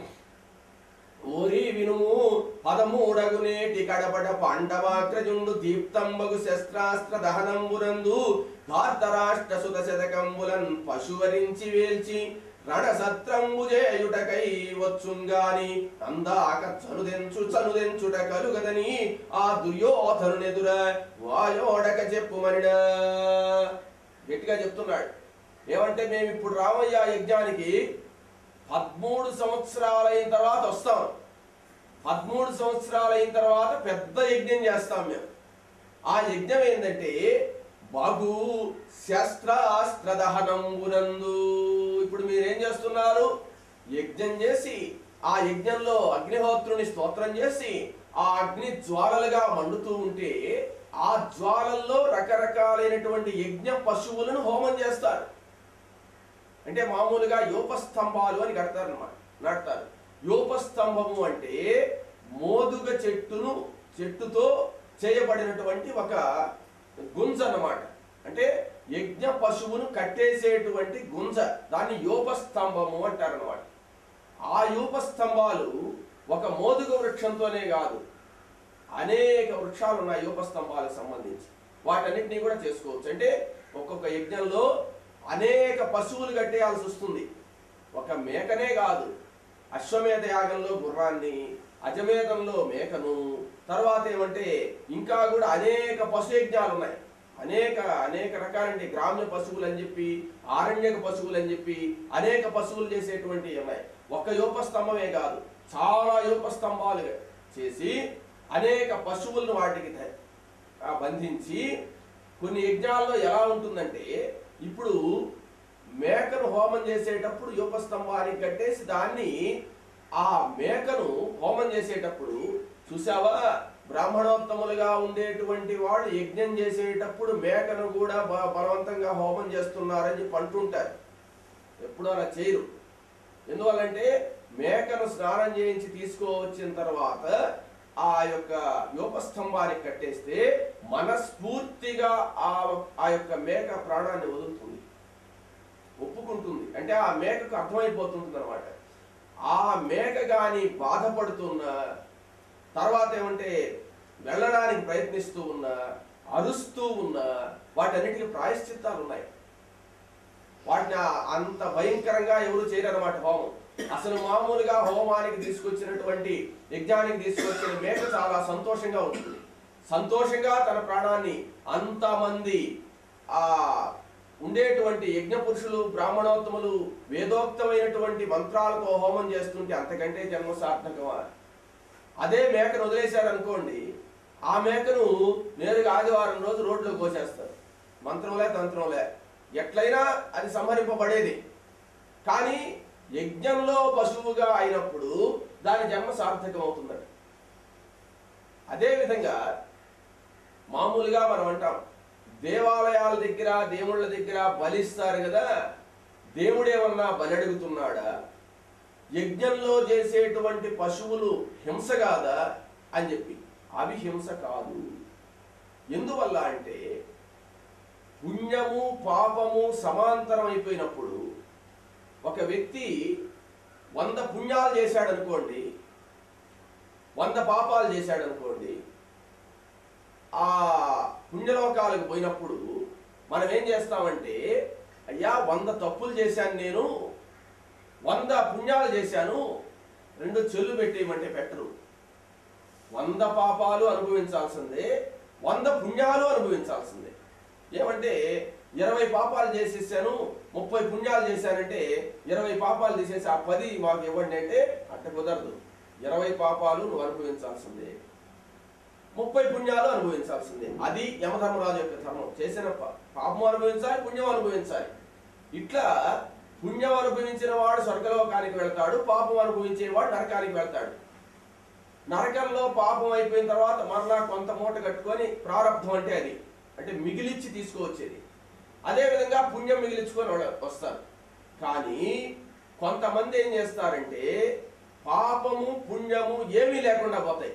ఓరి వినుము పదమూడగునేటి కడపడ పాండవాగ్రజుండు దీప్తంబగు శస్త్రాస్త్ర దహనంబునందు భారతరాష్ట్ర సుత శతకంబులన్ పశువరించి వేల్చి రణసత్రంబు చేయుటకై వచ్చుంగాని అందాక చనుదెంచు చనుదెంచుట కలుగదని ఆ దుర్యోధనునెదుర వాయోడక చెప్పుమనిడా గట్టిగా చెప్తున్నాడు ఏమంటే మేము ఇప్పుడు రామయ్య యజ్ఞానికి పదమూడు సంవత్సరాలైన తర్వాత వస్తాం పదమూడు సంవత్సరాలైన తర్వాత పెద్ద యజ్ఞం చేస్తాం మేము ఆ యజ్ఞం ఏంటంటే బాగు శస్త్రాస్త్ర దహనంబునందు ఇప్పుడు మీరేం చేస్తున్నారు యజ్ఞం చేసి ఆ యజ్ఞంలో అగ్నిహోత్రుని స్తోత్రం చేసి ఆ అగ్ని జ్వాలలుగా మండుతూ ఉంటే ఆ జ్వాలల్లో రకరకాలైనటువంటి యజ్ఞ పశువులను హోమం చేస్తారు అంటే మామూలుగా యోపస్తంభాలు అని కడతారు అనమాట నాటుతారు యోపస్తంభము అంటే మోదుగ చెట్టును చెట్టుతో చేయబడినటువంటి ఒక గుంజ అన్నమాట అంటే యజ్ఞ పశువును కట్టేసేటువంటి గుంజ దాన్ని యోపస్తంభము అంటారు అనమాట ఆ యూపస్తంభాలు ఒక మోదుగ వృక్షంతోనే కాదు అనేక వృక్షాలు ఉన్నాయి యూపస్తంభాలకు సంబంధించి వాటన్నిటినీ కూడా చేసుకోవచ్చు అంటే ఒక్కొక్క యజ్ఞంలో అనేక పశువులు కట్టేయాల్సి వస్తుంది ఒక మేకనే కాదు అశ్వమేధ యాగంలో గుర్రాన్ని అజమేధంలో మేకను తర్వాత ఏమంటే ఇంకా కూడా అనేక పశు యజ్ఞాలు ఉన్నాయి అనేక అనేక రకాలంటే గ్రామ్య పశువులు అని చెప్పి ఆరణ్యక పశువులు అని చెప్పి అనేక పశువులు చేసేటువంటివి ఉన్నాయి ఒక్క యోపస్తంభమే కాదు చాలా యోపస్తంభాలు చేసి అనేక పశువులను వాటికి త- ఆ బంధించి కొన్ని యజ్ఞాల్లో ఎలా ఉంటుందంటే ఇప్పుడు మేకను హోమం చేసేటప్పుడు యూపస్తంభానికి కట్టేసి దాన్ని ఆ మేకను హోమం చేసేటప్పుడు చూసావా బ్రాహ్మణోత్తములుగా ఉండేటువంటి వాళ్ళు యజ్ఞం చేసేటప్పుడు మేకను కూడా బ- బలవంతంగా హోమం చేస్తున్నారని చెప్పి అంటుంటారు ఎప్పుడూ అలా చేయరు ఎందువల్లంటే మేకను స్నానం చేయించి తీసుకువచ్చిన తర్వాత ఆ యొక్క యోపస్తంభానికి కట్టేస్తే మనస్ఫూర్తిగా ఆ ఆ యొక్క మేక ప్రాణాన్ని వదులుతుంది ఒప్పుకుంటుంది అంటే ఆ మేకకు అర్థమైపోతుంది అనమాట ఆ మేక గాని బాధపడుతున్న తర్వాత ఏమంటే వెళ్ళడానికి ప్రయత్నిస్తూ ఉన్నా అరుస్తూ ఉన్నా వాటన్నిటికీ ప్రాయశ్చిత్తాలు ఉన్నాయి వాటిని ఆ- అంత భయంకరంగా ఎవరు చేయరన్నమాట హోమం అసలు మామూలుగా హోమానికి తీసుకొచ్చినటువంటి యజ్ఞానికి తీసుకొచ్చిన మేక చాలా సంతోషంగా ఉంటుంది సంతోషంగా తన ప్రాణాన్ని అంతమంది ఆ ఉండేటువంటి యజ్ఞ పురుషులు బ్రాహ్మణోత్తములు వేదోక్తమైనటువంటి మంత్రాలతో హోమం చేస్తుంటే అంతకంటే జన్మ సార్థకమా అదే మేకను వదిలేశారు అనుకోండి ఆ మేకను నేరుగా ఆదివారం రోజు రోడ్లో కోసేస్తారు మంత్రంలే తంత్రంలే ఎట్లయినా అది సంహరింపబడేది కానీ యజ్ఞంలో పశువుగా అయినప్పుడు దాని జన్మ సార్థకం అవుతుందట అదేవిధంగా మామూలుగా మనం అంటాం దేవాలయాల దగ్గర దేవుళ్ళ దగ్గర బలిస్తారు కదా దేవుడేమన్నా బలి అడుగుతున్నాడా యజ్ఞంలో చేసేటువంటి పశువులు హింస కాదా అని చెప్పి అవి హింస కాదు ఎందువల్ల అంటే పుణ్యము పాపము సమాంతరం అయిపోయినప్పుడు ఒక వ్యక్తి వంద పుణ్యాలు చేశాడు అనుకోండి వంద పాపాలు చేశాడు అనుకోండి ఆ పుణ్యలోకాలకు పోయినప్పుడు మనం ఏం చేస్తామంటే అయ్యా వంద తప్పులు చేశాను నేను వంద పుణ్యాలు చేశాను రెండు చెల్లు పెట్టేయమంటే పెట్టరు వంద పాపాలు అనుభవించాల్సిందే వంద పుణ్యాలు అనుభవించాల్సిందే ఏమంటే ఇరవై పాపాలు చేసేసాను ముప్పై పుణ్యాలు చేశానంటే ఇరవై పాపాలు తీసేసి ఆ పది మాకు ఇవ్వండి అంటే అట్ట కుదరదు ఇరవై పాపాలు నువ్వు అనుభవించాల్సిందే ముప్పై పుణ్యాలు అనుభవించాల్సిందే అది యమధర్మరాజు యొక్క ధర్మం చేసిన పా- పాపం అనుభవించాలి పుణ్యం అనుభవించాలి ఇట్లా పుణ్యం అనుభవించిన వాడు స్వర్గలోకానికి వెళ్తాడు పాపం అనుభవించేవాడు నరకానికి వెళ్తాడు నరకంలో పాపం అయిపోయిన తర్వాత మరలా కొంత మూట కట్టుకొని ప్రారంధం అంటే అది అంటే మిగిలిచ్చి తీసుకువచ్చేది అదే విధంగా పుణ్యం మిగిలించుకొని వాళ్ళు వస్తారు కానీ కొంతమంది ఏం చేస్తారంటే పాపము పుణ్యము ఏమీ లేకుండా పోతాయి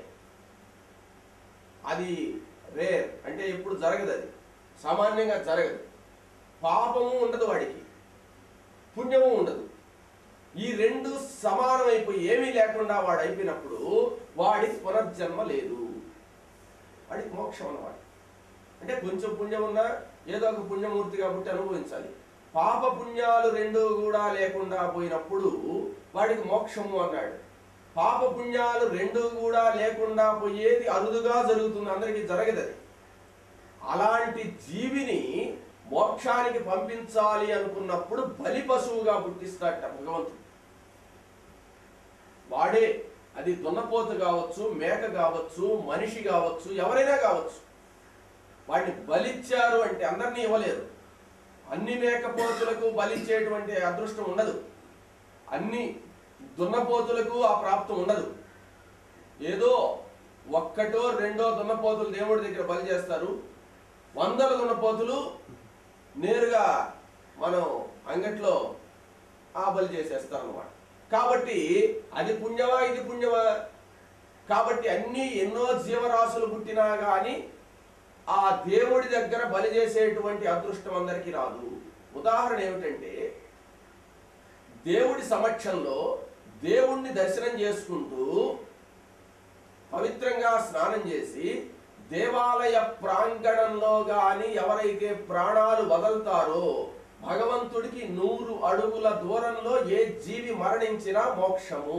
అది రేర్ అంటే ఇప్పుడు జరగదు అది సామాన్యంగా జరగదు పాపము ఉండదు వాడికి పుణ్యము ఉండదు ఈ రెండు సమానమైపోయి ఏమీ లేకుండా వాడు అయిపోయినప్పుడు వాడికి పునర్జన్మ లేదు వాడికి మోక్షం అన్నమాట అంటే కొంచెం పుణ్యం ఉన్నా ఏదో ఒక పుణ్యమూర్తి కాబట్టి అనుభవించాలి పాప పుణ్యాలు రెండు కూడా లేకుండా పోయినప్పుడు వాడికి మోక్షము అన్నాడు పాప పుణ్యాలు రెండు కూడా లేకుండా పోయేది అరుదుగా జరుగుతుంది అందరికీ జరగదు అది అలాంటి జీవిని మోక్షానికి పంపించాలి అనుకున్నప్పుడు బలి పశువుగా పుట్టిస్తాడట భగవంతుడు వాడే అది దున్నపోతు కావచ్చు మేక కావచ్చు మనిషి కావచ్చు ఎవరైనా కావచ్చు వాడిని బలిచ్చారు అంటే అందరినీ ఇవ్వలేరు అన్ని మేకపోతులకు బలిచ్చేటువంటి అదృష్టం ఉండదు అన్ని దున్నపోతులకు ఆ ప్రాప్తం ఉండదు ఏదో ఒక్కటో రెండో దున్నపోతులు దేవుడి దగ్గర బలి చేస్తారు వందల దున్నపోతులు నేరుగా మనం అంగట్లో ఆ బలి చేసేస్తారు అన్నమాట కాబట్టి అది పుణ్యమా ఇది పుణ్యమా కాబట్టి అన్ని ఎన్నో జీవరాశులు పుట్టినా కానీ ఆ దేవుడి దగ్గర బలి చేసేటువంటి అదృష్టం అందరికీ రాదు ఉదాహరణ ఏమిటంటే దేవుడి సమక్షంలో దేవుణ్ణి దర్శనం చేసుకుంటూ పవిత్రంగా స్నానం చేసి దేవాలయ ప్రాంగణంలో గాని ఎవరైతే ప్రాణాలు వదలుతారో భగవంతుడికి నూరు అడుగుల దూరంలో ఏ జీవి మరణించినా మోక్షము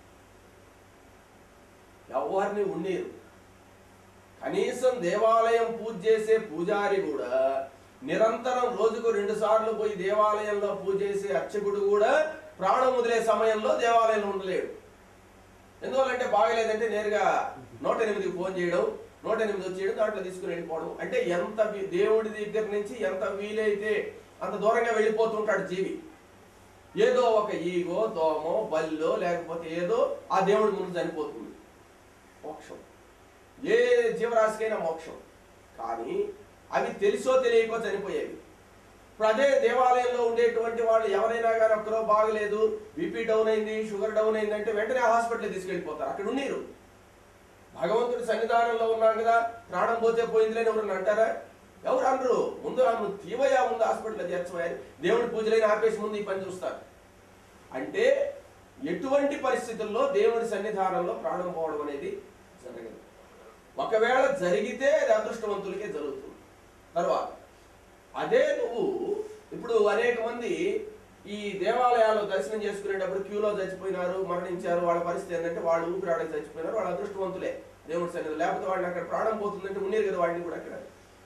ఎవరిని ఉండేరు కనీసం దేవాలయం పూజ చేసే పూజారి కూడా నిరంతరం రోజుకు రెండు సార్లు పోయి దేవాలయంలో పూజ చేసే అర్చకుడు కూడా ప్రాణం వదిలే సమయంలో దేవాలయంలో ఉండలేడు ఎందువల్లంటే బాగలేదంటే నేరుగా నూట ఎనిమిదికి ఫోన్ చేయడం నూట ఎనిమిది వచ్చేయడం దాంట్లో తీసుకుని వెళ్ళిపోవడం అంటే ఎంత వి- దేవుడి దగ్గర నుంచి ఎంత వీలైతే అంత దూరంగా వెళ్ళిపోతుంటాడు జీవి ఏదో ఒక ఈగో దోమో బల్లో లేకపోతే ఏదో ఆ దేవుడి ముందు చనిపోతుంది మోక్షం ఏ జీవరాశికైనా మోక్షం కానీ అవి తెలుసో తెలియకో చనిపోయేవి ఇప్పుడు అదే దేవాలయంలో ఉండేటువంటి వాళ్ళు ఎవరైనా కానీ ఒక్కరో బాగలేదు బీపీ డౌన్ అయింది షుగర్ డౌన్ అయింది అంటే వెంటనే హాస్పిటల్ తీసుకెళ్ళిపోతారు అక్కడ ఉన్నీరు భగవంతుడి సన్నిధానంలో ఉన్నాం కదా ప్రాణం పోతే పోయిందిలేని ఎవరన్నా అంటారా ఎవరు అనరు ముందు నన్ను తీవయా ముందు హాస్పిటల్లో చేర్చమని దేవుడి పూజలైన ఆపేసి ముందు ఈ పని చూస్తారు అంటే ఎటువంటి పరిస్థితుల్లో దేవుడి సన్నిధానంలో ప్రాణం పోవడం అనేది జరగదు ఒకవేళ జరిగితే అది అదృష్టవంతులకే జరుగుతుంది తర్వాత అదే నువ్వు ఇప్పుడు అనేక మంది ఈ దేవాలయాల్లో దర్శనం చేసుకునేటప్పుడు క్యూలో చచ్చిపోయినారు మరణించారు వాళ్ళ పరిస్థితి ఏంటంటే వాళ్ళు ఊపిరాడకి చచ్చిపోయినారు వాళ్ళు అదృష్టవంతులే దేవుడి సన్నిధి లేకపోతే వాళ్ళని అక్కడ ప్రాణం పోతుందంటే ఉండేది కదా వాడిని కూడా అక్కడ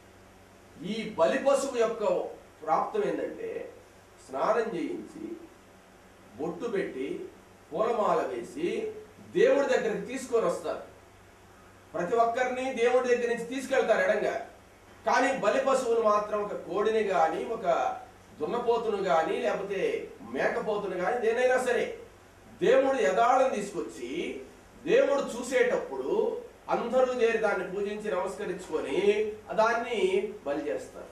ఈ బలి పశువు యొక్క ప్రాప్తం ఏంటంటే స్నానం చేయించి బొట్టు పెట్టి పూలమాల వేసి దేవుడి దగ్గరికి తీసుకొని వస్తారు ప్రతి ఒక్కరిని దేవుడి దగ్గర నుంచి తీసుకెళ్తారు ఎడంగా కానీ బలి పశువును మాత్రం ఒక కోడిని కానీ ఒక దున్నపోతును కానీ లేకపోతే మేకపోతును కానీ దేనైనా సరే దేవుడు యథాళం తీసుకొచ్చి దేవుడు చూసేటప్పుడు అందరూ చేరి దాన్ని పూజించి నమస్కరించుకొని దాన్ని బలి చేస్తారు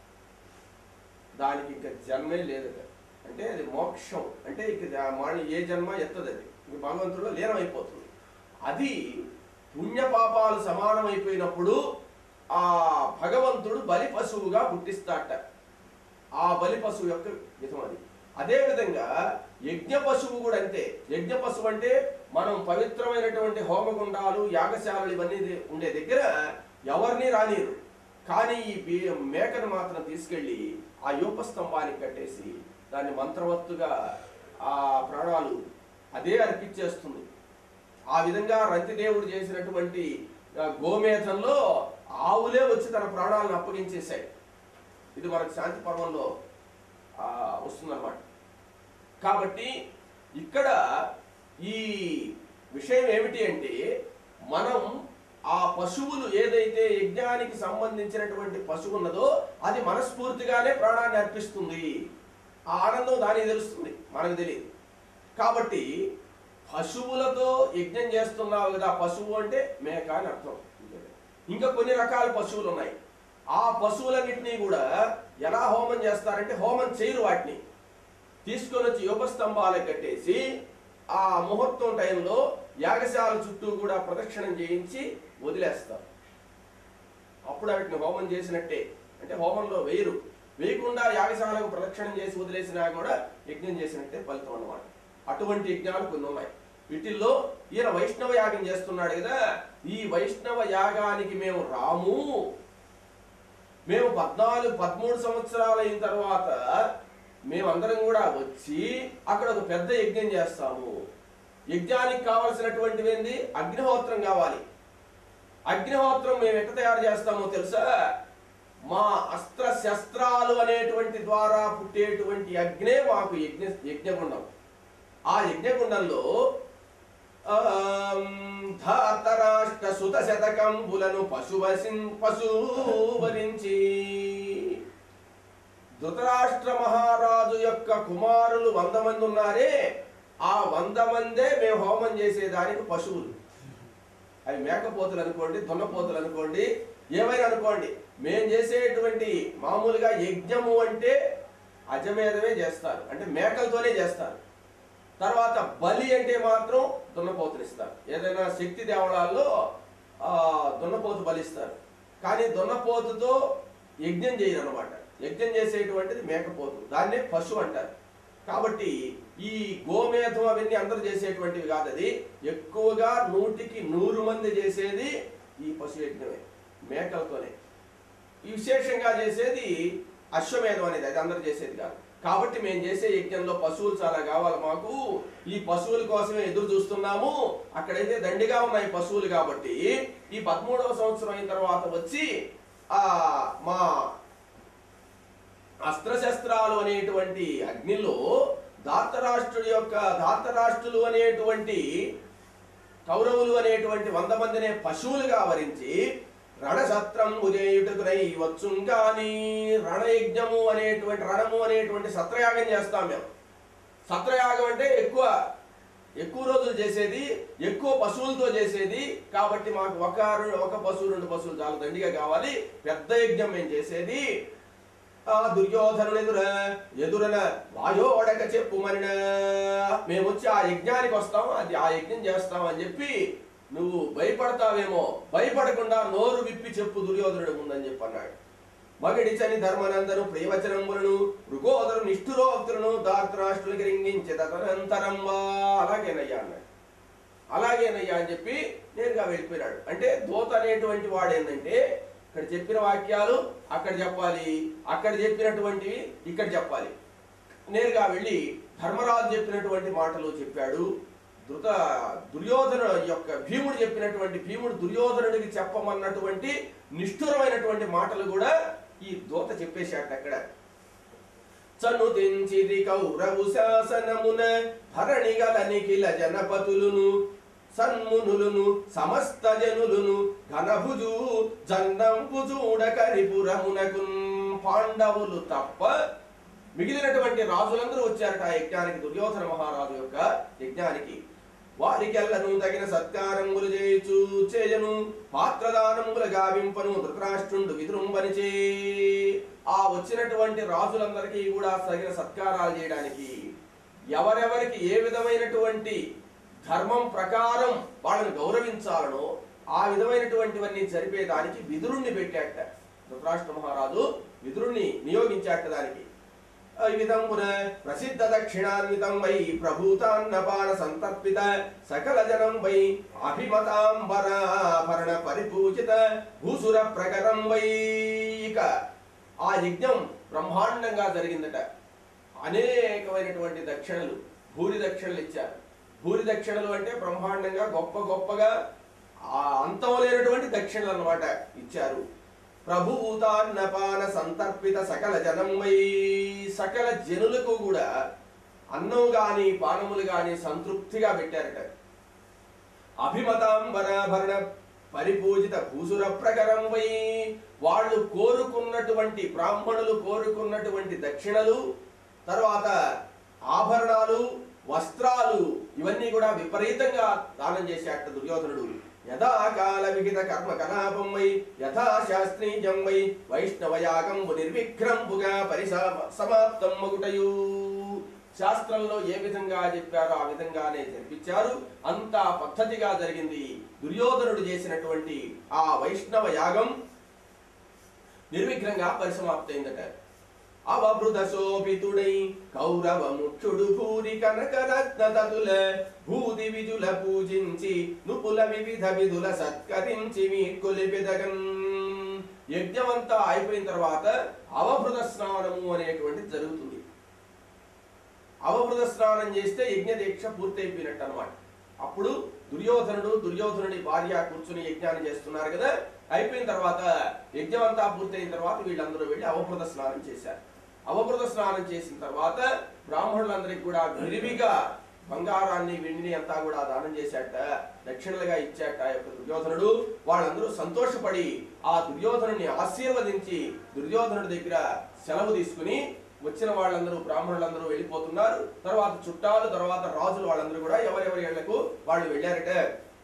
దానికి ఇంకా జన్మే లేదు ఇక. అంటే అది మోక్షం అంటే ఇక దా- మాని ఏ జన్మ ఎత్తది అది ఇంక భగవంతుడిలో లీనమైపోతుంది అది పుణ్య పాపాలు సమానమైపోయినప్పుడు ఆ భగవంతుడు బలి పశువుగా పుట్టిస్తాట ఆ బలి పశువు యొక్క విధం అది అదే విధంగా యజ్ఞ పశువు కూడా అంతే యజ్ఞ పశువు అంటే మనం పవిత్రమైనటువంటి హోమగుండాలు యాగశాలలు ఇవన్నీ ది- ఉండే దగ్గర ఎవరిని రానిరు కానీ ఈ బి- మేకను మాత్రం తీసుకెళ్ళి ఆ యూపస్తంభానికి కట్టేసి దాన్ని మంత్రవత్తుగా ఆ ప్రాణాలు అదే అర్పించేస్తుంది ఆ విధంగా రంతిదేవుడు చేసినటువంటి ఆ, గోమేధంలో ఆవులే వచ్చి తన ప్రాణాలను అప్పగించేశాయి ఇది మనకు శాంతి పర్వంలో ఆ, వస్తుందన్నమాట కాబట్టి ఇక్కడ ఈ విషయం ఏమిటి అంటే మనం ఆ పశువులు ఏదైతే యజ్ఞానికి సంబంధించినటువంటి పశువు ఉన్నదో అది మనస్ఫూర్తిగానే ప్రాణాన్ని అర్పిస్తుంది ఆ ఆనందం దానికి తెలుస్తుంది మనకు తెలియదు కాబట్టి పశువులతో యజ్ఞం చేస్తున్నావు కదా పశువు అంటే మేక అని అర్థం ఇంకా కొన్ని రకాల పశువులు ఉన్నాయి ఆ పశువులన్నింటినీ కూడా ఎలా హోమం చేస్తారంటే హోమం చేయరు వాటిని తీసుకొని వచ్చి యోగస్తంభాలకు కట్టేసి ఆ ముహూర్తం టైంలో యాగశాల చుట్టూ కూడా ప్రదక్షిణం చేయించి వదిలేస్తారు అప్పుడు వాటిని హోమం చేసినట్టే అంటే హోమంలో వేయరు వేయకుండా యాగశాలకు ప్రదక్షిణం చేసి వదిలేసినా కూడా యజ్ఞం చేసినట్టే ఫలితం అన్నమాట అటువంటి యజ్ఞాలు కొన్ని ఉన్నాయి వీటిల్లో ఈయన వైష్ణవ యాగం చేస్తున్నాడు కదా ఈ వైష్ణవ యాగానికి మేము రాము మేము పద్నాలుగు పదమూడు సంవత్సరాలు అయిన తర్వాత మేమందరం కూడా వచ్చి అక్కడ ఒక పెద్ద యజ్ఞం చేస్తాము యజ్ఞానికి కావలసినటువంటివి ఏంది అగ్నిహోత్రం కావాలి అగ్నిహోత్రం మేము ఎట్లా తయారు చేస్తామో తెలుసా మా అస్త్ర శస్త్రాలు అనేటువంటి ద్వారా పుట్టేటువంటి అగ్నే మాకు యజ్ఞ యజ్ఞగుండం ఆ యజ్ఞగుండంలో ధాతరాష్ట్ర సుత శతకంబులను పశువసిన్ పశువరించి ధృతరాష్ట్ర మహారాజు యొక్క కుమారులు వంద మంది ఉన్నారే ఆ వంద మందే మేము హోమం చేసేదానికి పశువులు అవి మేకపోతులు అనుకోండి దున్నపోతులు అనుకోండి ఏమైనా అనుకోండి మేము చేసేటువంటి మామూలుగా యజ్ఞము అంటే అజమేధమే చేస్తారు అంటే మేకలతోనే చేస్తారు తర్వాత బలి అంటే మాత్రం దున్నపోతులు ఇస్తారు ఏదైనా శక్తి దేవళాల్లో ఆ, దున్నపోతు బలిస్తారు కానీ దున్నపోతుతో యజ్ఞం చేయరు అనమాట యజ్ఞం చేసేటువంటిది మేకపోతు దాన్నే పశువు అంటారు కాబట్టి ఈ గోమేధం అవన్నీ అందరూ చేసేటువంటివి కాదు అది ఎక్కువగా నూటికి నూరు మంది చేసేది ఈ పశు యజ్ఞమే మేకలతోనే ఈ విశేషంగా చేసేది అశ్వమేధం అనేది అది అందరూ చేసేది కాదు కాబట్టి మేము చేసే యజ్ఞంలో పశువులు చాలా కావాలి మాకు ఈ పశువుల కోసమే ఎదురు చూస్తున్నాము అక్కడైతే దండిగా ఉన్నాయి పశువులు కాబట్టి ఈ పదమూడవ సంవత్సరం అయిన తర్వాత వచ్చి ఆ మా అస్త్రశస్త్రాలు అనేటువంటి అగ్నిలో ధార్తరాష్ట్రుడి యొక్క ధార్తరాష్ట్రులు అనేటువంటి కౌరవులు అనేటువంటి వంద మందినే పశువులుగా వరించి రణసత్రం ఉదయుటకునై వచ్చుం కానీ రణయజ్ఞము అనేటువంటి రణము అనేటువంటి సత్రయాగం చేస్తాం మేము సత్రయాగం అంటే ఎక్కువ ఎక్కువ రోజులు చేసేది ఎక్కువ పశువులతో చేసేది కాబట్టి మాకు ఒక రె- ఒక పశువు రెండు పశువులు చాలా దండిగా కావాలి పెద్ద యజ్ఞం మేము చేసేది ఆ దుర్యోధనుడు ఎదుర ఎదురన వాయోడక చెప్పు మరిన మేము వచ్చి ఆ యజ్ఞానికి వస్తాం అది ఆ యజ్ఞం చేస్తాం అని చెప్పి నువ్వు భయపడతావేమో భయపడకుండా నోరు విప్పి చెప్పు దుర్యోధనుడు ముందని చెప్పి అన్నాడు మగడిచని ధర్మనందను ప్రియవచనములను మృగోదరు నిష్ఠురోక్తులను దార్తరాష్ట్రులకి రింగించే తదనంతరం వా అలాగేనయ్యా అన్నాడు అలాగేనయ్యా అని చెప్పి నేరుగా వెళ్ళిపోయినాడు అంటే దూత అనేటువంటి వాడు ఏంటంటే ఇక్కడ చెప్పిన వాక్యాలు అక్కడ చెప్పాలి అక్కడ చెప్పినటువంటివి ఇక్కడ చెప్పాలి నేరుగా వెళ్ళి ధర్మరాజు చెప్పినటువంటి మాటలు చెప్పాడు ధృత దుర్యోధన యొక్క భీముడు చెప్పినటువంటి భీముడు దుర్యోధనుడికి చెప్పమన్నటువంటి నిష్ఠురమైనటువంటి మాటలు కూడా ఈ దూత చెప్పేశాట అక్కడ చను తెంచిది కౌరవు శాసనమున భరణిగల నిఖిల జనపతులును సన్మునులును సమస్త జనులును ఘనభుజు జన్నంపు చూడ కరిపురమునకు పాండవులు తప్ప మిగిలినటువంటి రాజులందరూ వచ్చారట ఆ యజ్ఞానికి దుర్యోధన మహారాజు యొక్క యజ్ఞానికి వారికెల్లను తగిన సత్కారములు చేయుచు చేయను పాత్రదానముల గావింపను ధృతరాష్ట్రుండు విధృంబనిచే ఆ వచ్చినటువంటి రాజులందరికీ కూడా తగిన సత్కారాలు చేయడానికి ఎవరెవరికి ఏ విధమైనటువంటి ధర్మం ప్రకారం వాళ్ళని గౌరవించాలనో ఆ విధమైనటువంటివన్నీ జరిపేదానికి విదురుణ్ణి పెట్టాట ధృతరాష్ట్ర మహారాజు విదురుణ్ణి నియోగించాట దానికి ఈ విధమున ప్రసిద్ధ దక్షిణాన్వితం వై ప్రభూతాన్నపాన సంతర్పిత సకల జనం వై అభిమతాంబరాభరణ పరిపూజిత భూసుర ప్రకరం వై ఇక ఆ యజ్ఞం బ్రహ్మాండంగా జరిగిందట అనేకమైనటువంటి దక్షిణలు భూరి దక్షిణలు ఇచ్చారు భూరి దక్షిణలు అంటే బ్రహ్మాండంగా గొప్ప గొప్పగా ఆ అంతం లేనటువంటి దక్షిణలు అన్నమాట ఇచ్చారు ప్రభుభూతాన్నపాన సంతర్పిత సకల జనమై సకల జనులకు కూడా అన్నం గాని పానములు గాని సంతృప్తిగా పెట్టారట అభిమతాంబరాభరణ పరిపూజిత భూసుర ప్రకరం వై వాళ్ళు కోరుకున్నటువంటి బ్రాహ్మణులు కోరుకున్నటువంటి దక్షిణలు తర్వాత ఆభరణాలు వస్త్రాలు ఇవన్నీ కూడా విపరీతంగా దానం చేశాట దుర్యోధనుడు యథాకాల విహిత కర్మ కలాపం వై యథా శాస్త్రీయం వై వైష్ణవయాగంబు నిర్విఘ్నంబుగా పరిసా సమాప్తం మగుటయు శాస్త్రంలో ఏ విధంగా చెప్పారో ఆ విధంగానే జరిపించారు అంత పద్ధతిగా జరిగింది దుర్యోధనుడు చేసినటువంటి ఆ వైష్ణవ యాగం నిర్విఘ్నంగా పరిసమాప్తయిందట అవభృత శోభితుడై కౌరవ ముఖ్యుడు భూరి కనకరత్న తతుల భూది విజుల పూజించి నుపుల వివిధ విధుల సత్కరించి కొలిపెదగన్ యజ్ఞమంతా అయిపోయిన తర్వాత అవభృత స్నానము అనేటువంటిది జరుగుతుంది అవభృత స్నానం చేస్తే యజ్ఞ దీక్ష పూర్తయిపోయినట్టు అనమాట అప్పుడు దుర్యోధనుడు దుర్యోధనుడి భార్య కూర్చుని యజ్ఞాన్ని చేస్తున్నారు కదా అయిపోయిన తర్వాత యజ్ఞం అంతా పూర్తయిన తర్వాత వీళ్ళందరూ వెళ్ళి అవభృత స్నానం చేశారు అవభృత స్నానం చేసిన తర్వాత బ్రాహ్మణులందరికీ కూడా విరివిగా బంగారాన్ని వెండిని అంతా కూడా దానం చేశాట దక్షిణలుగా ఇచ్చాట ఆ యొక్క దుర్యోధనుడు వాళ్ళందరూ సంతోషపడి ఆ దుర్యోధనుని ఆశీర్వదించి దుర్యోధనుడి దగ్గర సెలవు తీసుకుని వచ్చిన వాళ్ళందరూ బ్రాహ్మణులందరూ వెళ్ళిపోతున్నారు తర్వాత చుట్టాలు తర్వాత రాజులు వాళ్ళందరూ కూడా ఎవరెవరి ఇళ్లకు వాళ్ళు వెళ్ళారట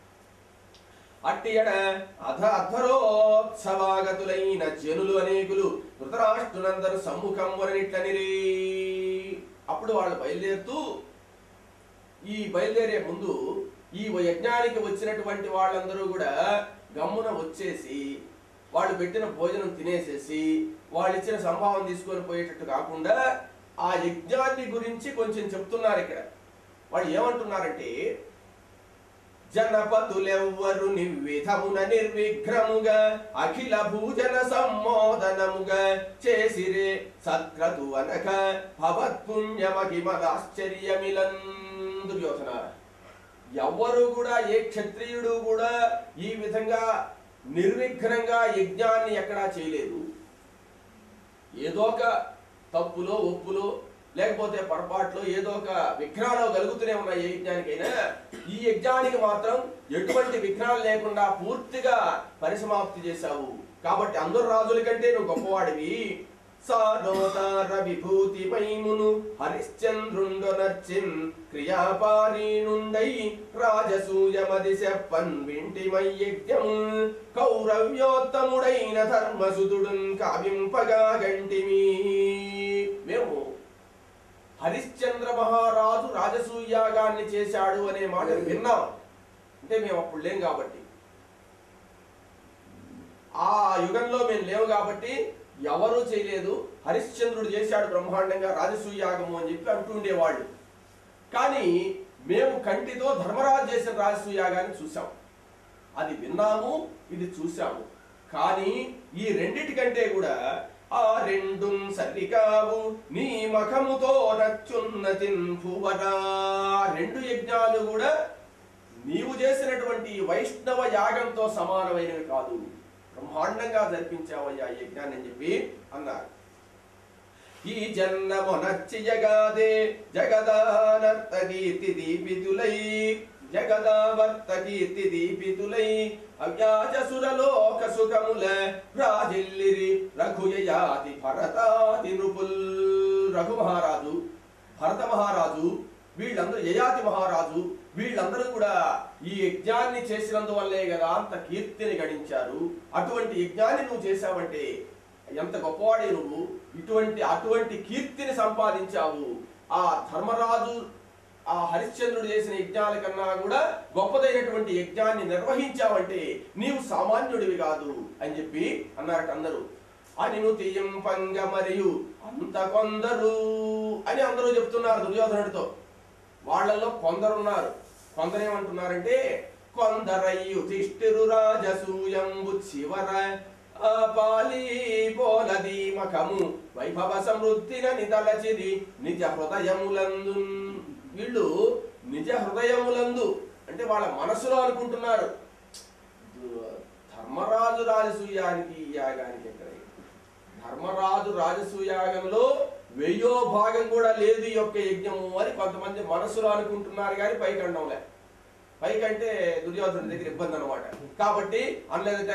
అట్టియడ అధ అధరోత్సవాగతులైన జనులు అనేకులు ధృతరాష్ట్రులందరూ సమ్ముఖం వరనిట్లనిరి అప్పుడు వాళ్ళు బయలుదేరుతూ ఈ బయలుదేరే ముందు ఈ యజ్ఞానికి వచ్చినటువంటి వాళ్ళందరూ కూడా గమ్మున వచ్చేసి వాళ్ళు పెట్టిన భోజనం తినేసేసి వాళ్ళు ఇచ్చిన సంభావం తీసుకొని పోయేటట్టు కాకుండా ఆ యజ్ఞాన్ని గురించి కొంచెం చెప్తున్నారు ఇక్కడ వాళ్ళు ఏమంటున్నారంటే జనపతులెవ్వరు నిర్విధమున నిర్విఘ్నముగా అఖిల భూజన సమ్మోదనముగా చేసిరే సత్క్రతు అనక భవత్పుణ్యమహిమలాశ్చర్యమిలన్ దుర్యోధన ఎవ్వరు కూడా ఏ క్షత్రియుడు కూడా ఈ విధంగా నిర్విఘ్నంగా యజ్ఞాన్ని ఎక్కడా చేయలేదు ఏదో ఒక తప్పులో ఒప్పులో లేకపోతే పొరపాట్లో ఏదో ఒక విఘ్నాలు కలుగుతూనే ఉన్నాయి ఏ యజ్ఞానికైనా ఈ యజ్ఞానికి మాత్రం ఎటువంటి విఘ్నాలు లేకుండా పూర్తిగా పరిసమాప్తి చేశావు కాబట్టి అందరు రాజుల కంటే నువ్వు గొప్పవాడివి సారోతార విభూతి మైమును హరిశ్చంద్రుండు నర్చిన్ క్రియాపారీణుండై రాజసూయమది చెప్పన్ వింటిమై యజ్ఞము కౌరవ్యోత్తముడైన ధర్మసుతుడున్ కావింపగా గంటిమి మేము హరిశ్చంద్ర మహారాజు రాజసూయాగాన్ని చేశాడు అనే మాట విన్నాం అంటే మేము అప్పుడు లేం కాబట్టి ఆ యుగంలో మేము లేవు కాబట్టి ఎవరూ చేయలేదు హరిశ్చంద్రుడు చేశాడు బ్రహ్మాండంగా రాజసూయాగము అని చెప్పి అంటూ ఉండేవాళ్ళు కానీ మేము కంటితో ధర్మరాజు చేసిన రాజసూయాగాన్ని చూసాం అది విన్నాము ఇది చూసాము కానీ ఈ రెండిటికంటే కూడా ఆ రెండు సరికావు నీ మఖముతో నచ్చున్నతిన్ భువరా రెండు యజ్ఞాలు కూడా నీవు చేసినటువంటి వైష్ణవ యాగంతో సమానమైనవి కాదు బ్రహ్మాండంగా జరిపించావయ్యా ఈ యజ్ఞాన్ని అని చెప్పి అన్నారు ఈ జన్మొనచ్చి జగాదే జగదానర్త కీర్తి దీపితులై జగదావర్త కీర్తి దీపితులై అవ్యాజ సురలోక సుఖముల రాజిల్లిరి రఘుయయాతి భరతాతి నృపుల్ రఘు మహారాజు భరత మహారాజు వీళ్ళందరూ యయాతి మహారాజు వీళ్ళందరూ కూడా ఈ యజ్ఞాన్ని చేసినందువల్లే కదా అంత కీర్తిని గడించారు అటువంటి యజ్ఞాన్ని నువ్వు చేశావంటే ఎంత గొప్పవాడే నువ్వు ఇటువంటి అటువంటి కీర్తిని సంపాదించావు ఆ ధర్మరాజు ఆ హరిశ్చంద్రుడు చేసిన యజ్ఞాల కన్నా కూడా గొప్పదైనటువంటి యజ్ఞాన్ని నిర్వహించావంటే నీవు సామాన్యుడివి కాదు అని చెప్పి అన్నారట అందరూ అనిను తీయంపంగ మరియు అంత కొందరు అని అందరూ చెప్తున్నారు దుర్యోధనుడితో వాళ్ళల్లో కొందరున్నారు కొందరేమంటున్నారంటే కొందరయ్యు తిష్టిరు రాజసూయంబు చివర ఆ పాలి పోలది మఖము వైభవ సమృద్ధిన నితలచిది నిజ హృదయములందు వీళ్ళు నిజ హృదయములందు అంటే వాళ్ళ మనసులో అనుకుంటున్నారు ధర్మరాజు రాజసూయానికి ఈ యాగానికి ఎక్కడ ధర్మరాజు రాజసూయాగంలో వెయ్యో భాగం కూడా లేదు ఈ యొక్క యజ్ఞము అని కొంతమంది మనసులో అనుకుంటున్నారు కానీ పైకి అండంలే పైకంటే దుర్యోధనుడి దగ్గర ఇబ్బంది అనమాట కాబట్టి అనలేదట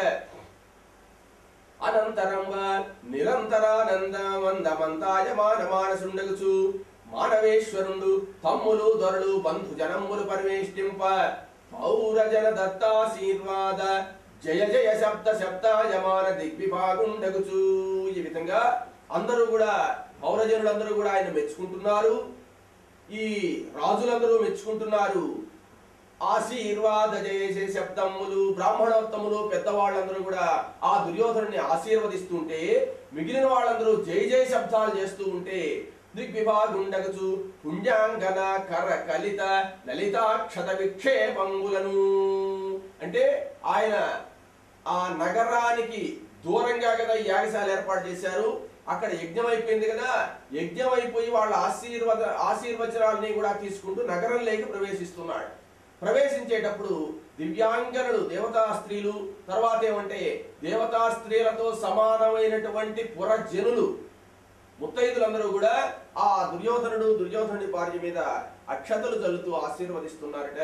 అనంతరంగా నిరంతరానంద మందమంతాయ మానమానసుండగుచు మానవేశ్వరుండు తమ్ములు దొరలు బంధు జనములు పరివేష్టింప పౌరజన దత్తాశీర్వాద జయ జయ శబ్ద శబ్దాయమాన దిగ్విభాగుండగుచు ఈ విధంగా అందరూ కూడా పౌరజనులందరూ కూడా ఆయన మెచ్చుకుంటున్నారు ఈ రాజులందరూ మెచ్చుకుంటున్నారు ఆశీర్వాద చేసే శబ్దములు బ్రాహ్మణోత్తములు పెద్దవాళ్ళందరూ కూడా ఆ దుర్యోధనుని ఆశీర్వదిస్తుంటే మిగిలిన వాళ్ళందరూ జై జై శబ్దాలు చేస్తూ ఉంటే దిగ్విభాగుండగచు పుణ్యాంగన కర కలిత లలితాక్షత విక్షేపములను అంటే ఆయన ఆ నగరానికి దూరంగా కదా ఈ యాగశాల ఏర్పాటు చేశారు అక్కడ యజ్ఞం అయిపోయింది కదా యజ్ఞం అయిపోయి వాళ్ళ ఆశీర్వాద ఆశీర్వచనాలని కూడా తీసుకుంటూ నగరంలోకి ప్రవేశిస్తున్నాడు ప్రవేశించేటప్పుడు దివ్యాంగనులు దేవతా స్త్రీలు తర్వాత ఏమంటే దేవతా స్త్రీలతో సమానమైనటువంటి పురజనులు ముత్తైదులందరూ కూడా ఆ దుర్యోధనుడు దుర్యోధనుడి భార్య మీద అక్షతలు చల్లుతూ ఆశీర్వదిస్తున్నారట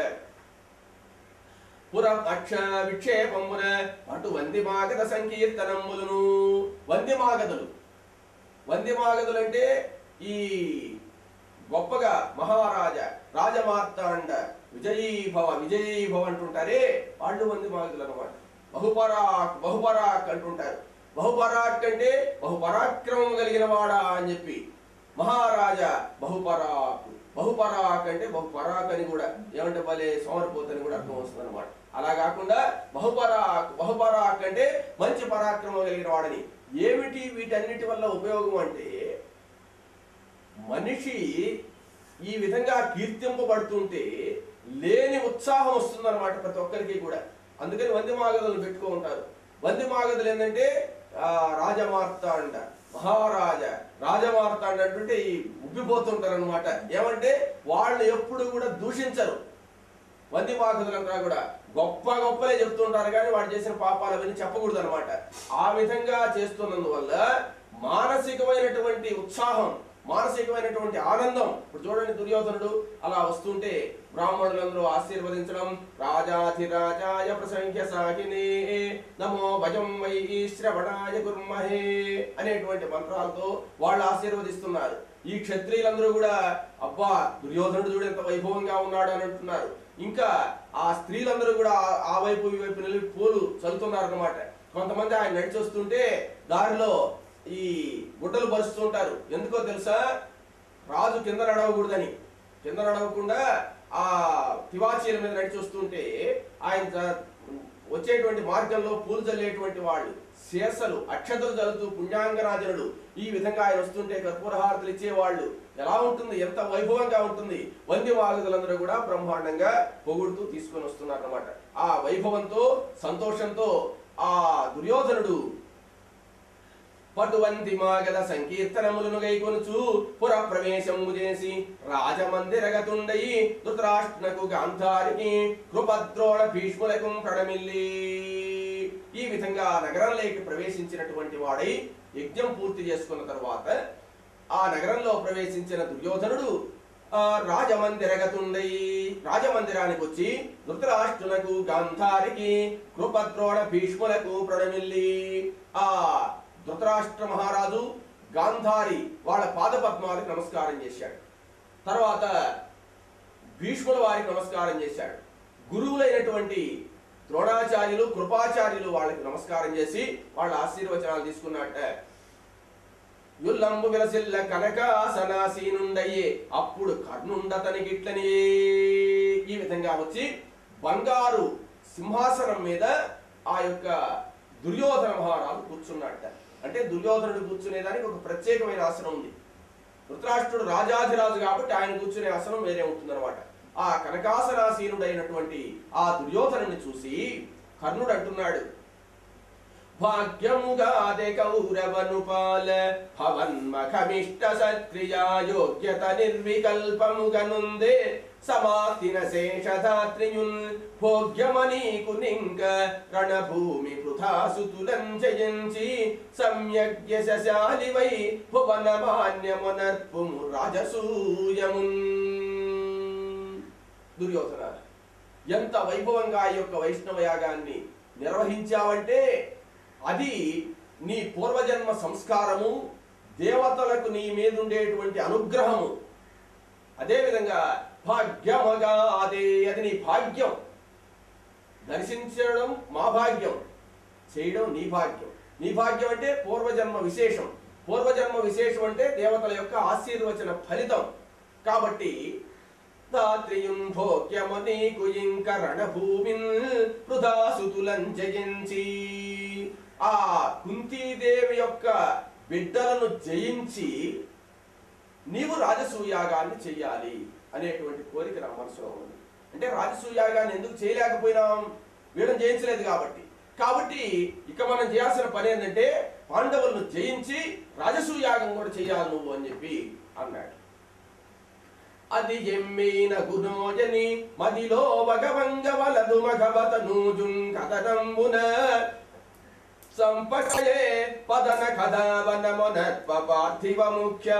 పురం అక్ష విక్షేపమున అటు వందిమాగత సంకీర్తనములను వందిమాగదులు వందిమాగదులు అంటే ఈ గొప్పగా మహారాజా రాజమార్తాండ విజయీభవ విజయీభవ అంటుంటారే వాళ్ళు వందిమాగదులు అనమాట బహుపరాక్ బహుపరాక్ అంటుంటారు బహుపరాక్ అంటే బహుపరాక్రమం కలిగిన వాడా అని చెప్పి మహారాజా బహుపరాక్ బహుపరాక్ అంటే బహుపరాక్ అని కూడా ఏమంటే భలే సోమరిపోతని కూడా అర్థం వస్తుంది అనమాట అలా కాకుండా బహుపరాక్ బహుపరాక్ అంటే మంచి పరాక్రమం కలిగిన వాడని ఏమిటి వీటన్నిటి వల్ల ఉపయోగం అంటే మనిషి ఈ విధంగా కీర్తింపబడుతుంటే లేని ఉత్సాహం వస్తుందన్నమాట ప్రతి ఒక్కరికి కూడా అందుకని వంది మాగదులు పెట్టుకో ఉంటారు వంది మాగదులు ఏంటంటే ఆ, రాజమార్తాండ మహారాజ రాజమార్తాండ అంటుంటే ఈ ఉబ్బిపోతుంటారు అనమాట ఏమంటే వాళ్ళు ఎప్పుడు కూడా దూషించరు వంది మాగదులంతా కూడా గొప్ప గొప్పలే చెప్తుంటారు కానీ వాడు చేసిన పాపాలు అవన్నీ చెప్పకూడదు అనమాట ఆ విధంగా చేస్తున్నందువల్ల మానసికమైనటువంటి ఉత్సాహం మానసికమైనటువంటి ఆనందం ఇప్పుడు చూడండి దుర్యోధనుడు అలా వస్తుంటే బ్రాహ్మణులందరూ ఆశీర్వదించడం రాజాధిరాజాయ ప్రసంఖ్య సాహినే నమో భజం వై శ్రవణాయ గుర్మహే అనేటువంటి మంత్రాలతో వాళ్ళు ఆశీర్వదిస్తున్నారు ఈ క్షత్రియులందరూ కూడా అబ్బా దుర్యోధనుడు చూడు ఎంత వైభవంగా ఉన్నాడు అని అంటున్నారు ఇంకా ఆ స్త్రీలందరూ కూడా ఆ- ఆ వైపు ఈ వైపు నిలిపి పూలు చల్లుతున్నారు అనమాట కొంతమంది ఆయన నడిచి వస్తుంటే దారిలో ఈ గుడ్డలు పరుస్తుంటారు ఎందుకో తెలుసా రాజు కింద నడవకూడదని కింద నడవకుండా ఆ తివాచీల మీద నడిచి వస్తుంటే ఆయన జ- వచ్చేటువంటి మార్గంలో పూలు చల్లేటువంటి వాళ్ళు శేషలు అక్షతలు చల్లుతూ పుణ్యాంగరాజనుడు ఈ విధంగా ఆయన వస్తుంటే కర్పూరహారతులు ఇచ్చేవాళ్ళు ఎలా ఉంటుంది ఎంత వైభవంగా ఉంటుంది వంది వాగుదలందరూ కూడా బ్రహ్మాండంగా పొగుడుతూ తీసుకొని వస్తున్నారు అనమాట ఆ వైభవంతో సంతోషంతో ఆ దుర్యోధనుడు పటువంతి మాగల సంకీర్తనములను గైకొనుచు పుర ప్రవేశము చేసి రాజమందిరగతుండై ధృతరాష్ట్రనకు గాంధారికి కృపద్రోణ భీష్ములకు ప్రణమిల్లి ఈ విధంగా నగరంలోకి ప్రవేశించినటువంటి వాడై యజ్ఞం పూర్తి చేసుకున్న తర్వాత ఆ నగరంలో ప్రవేశించిన దుర్యోధనుడు ఆ రాజమందిరగతుండై రాజమందిరానికి వచ్చి ధృతరాష్ట్రునకు గాంధారికి కృపద్రోణ భీష్ములకు ప్రణమిల్లి ఆ ధృతరాష్ట్ర మహారాజు గాంధారి వాళ్ళ పాదపద్మాలకు నమస్కారం చేశాడు తర్వాత భీష్ముల వారికి నమస్కారం చేశాడు గురువులైనటువంటి ద్రోణాచార్యులు కృపాచార్యులు వాళ్ళకి నమస్కారం చేసి వాళ్ళ ఆశీర్వచనాలు తీసుకున్నట్ట యుల్లంబు విలసిల్ల కనకాసనాసీనుండయ్యే అప్పుడు కర్ణుండతనికిట్లని ఈ విధంగా వచ్చి బంగారు సింహాసనం మీద ఆ యొక్క దుర్యోధన మహారాజు కూర్చున్నట్ట అంటే దుర్యోధనుడు కూర్చునేదానికి ఒక ప్రత్యేకమైన ఆసనం ఉంది ధృతరాష్ట్రుడు రాజాధిరాజు కాబట్టి ఆయన కూర్చునే ఆసనం వేరే ఉంటుందన్నమాట ఆ కనకాసనాసీనుడైనటువంటి ఆ దుర్యోధనుని చూసి కర్ణుడు అంటున్నాడు భాగ్యముగాదే కౌరవనుపాల భవన్మఖమిష్ట సత్క్రియా యోగ్యత నిర్వికల్పముగనుందే సమాప్తిన శేషధాత్రియున్ భోగ్యమనీకు నింక రణభూమి పృథాసుతులం జయించి సమ్యజ్ఞశాలివై భువన మాన్యమునర్పుము రాజసూయమున్ దుర్యోధన ఎంత వైభవంగా ఈ యొక్క వైష్ణవ యాగాన్ని నిర్వహించావంటే అది నీ పూర్వజన్మ సంస్కారము దేవతలకు నీ మీద ఉండేటువంటి అనుగ్రహము అదేవిధంగా భాగ్యమగా అదే అది నీ భాగ్యం దర్శించడం మా భాగ్యం చేయడం నీ భాగ్యం నీ భాగ్యం అంటే పూర్వజన్మ విశేషం పూర్వజన్మ విశేషం అంటే దేవతల యొక్క ఆశీర్వచన ఫలితం కాబట్టి దాత్రియుం భోగ్యము నీకు ఇంక రణభూమిన్ వృధాసుతులం జయించి ఆ కుంతీదేవి యొక్క బిడ్డలను జయించి నీవు రాజసూయాగాన్ని చెయ్యాలి అనేటువంటి కోరిక నా మనసులో ఉంది అంటే రాజసూయాగాన్ని ఎందుకు చేయలేకపోయినాం వీళ్ళని జయించలేదు కాబట్టి కాబట్టి ఇక మనం చేయాల్సిన పని ఏంటంటే పాండవులను జయించి రాజసూయాగం కూడా చేయాలి నువ్వు అని చెప్పి అన్నాడు అది ఎమ్మైన గుణోజని మదిలో భగవంగ వలదు మగవత నూజున్ కథనంబున సంపకయే పదన కథావన మొనత్వ పార్థివ ముఖ్య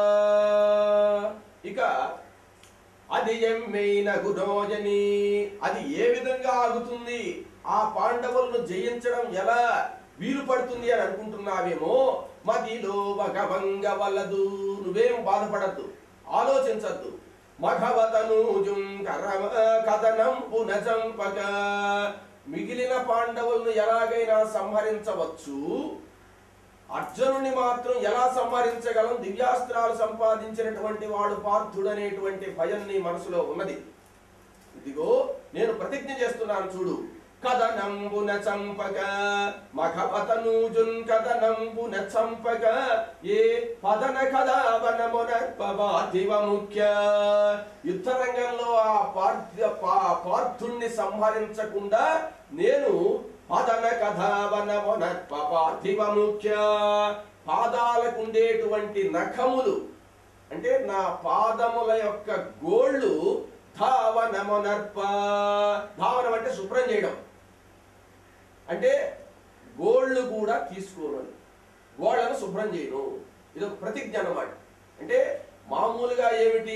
ఇక అది ఎమ్మైన గుణోజని అది ఏ విధంగా ఆగుతుంది ఆ పాండవులను జయించడం ఎలా వీలు పడుతుంది అని అనుకుంటున్నావేమో మదిలో భగవంగ వలదు నువ్వేం బాధపడద్దు ఆలోచించద్దు మఘవతనూజుం కరమ కథనం పునచంపక మిగిలిన పాండవులను ఎలాగైనా సంహరించవచ్చు అర్జునుని మాత్రం ఎలా సంహరించగలం దివ్యాస్త్రాలు సంపాదించినటువంటి వాడు పార్థుడనేటువంటి భయం నీ మనసులో ఉన్నది ఇదిగో నేను ప్రతిజ్ఞ చేస్తున్నాను చూడు కథనంబున చంపక మఖపతనూజున్ కథనంబున చంపక ఏ పదన కథావనమునర్పవాధివ ముఖ్య యుద్ధ రంగంలో ఆ పార్థ పా- పార్థుణ్ణి సంహరించకుండా నేను పదన కథావనమునర్పవాధివ ముఖ్య పాదాలకు ఉండేటువంటి నఖములు అంటే నా పాదముల యొక్క గోళ్ళు ధావనమునర్ప ధావనం అంటే శుభ్రం చేయడం అంటే గోళ్ళు కూడా తీసుకోను గోళ్ళను శుభ్రం చేయను ఇది ఒక ప్రతిజ్ఞ అన్నమాట అంటే మామూలుగా ఏమిటి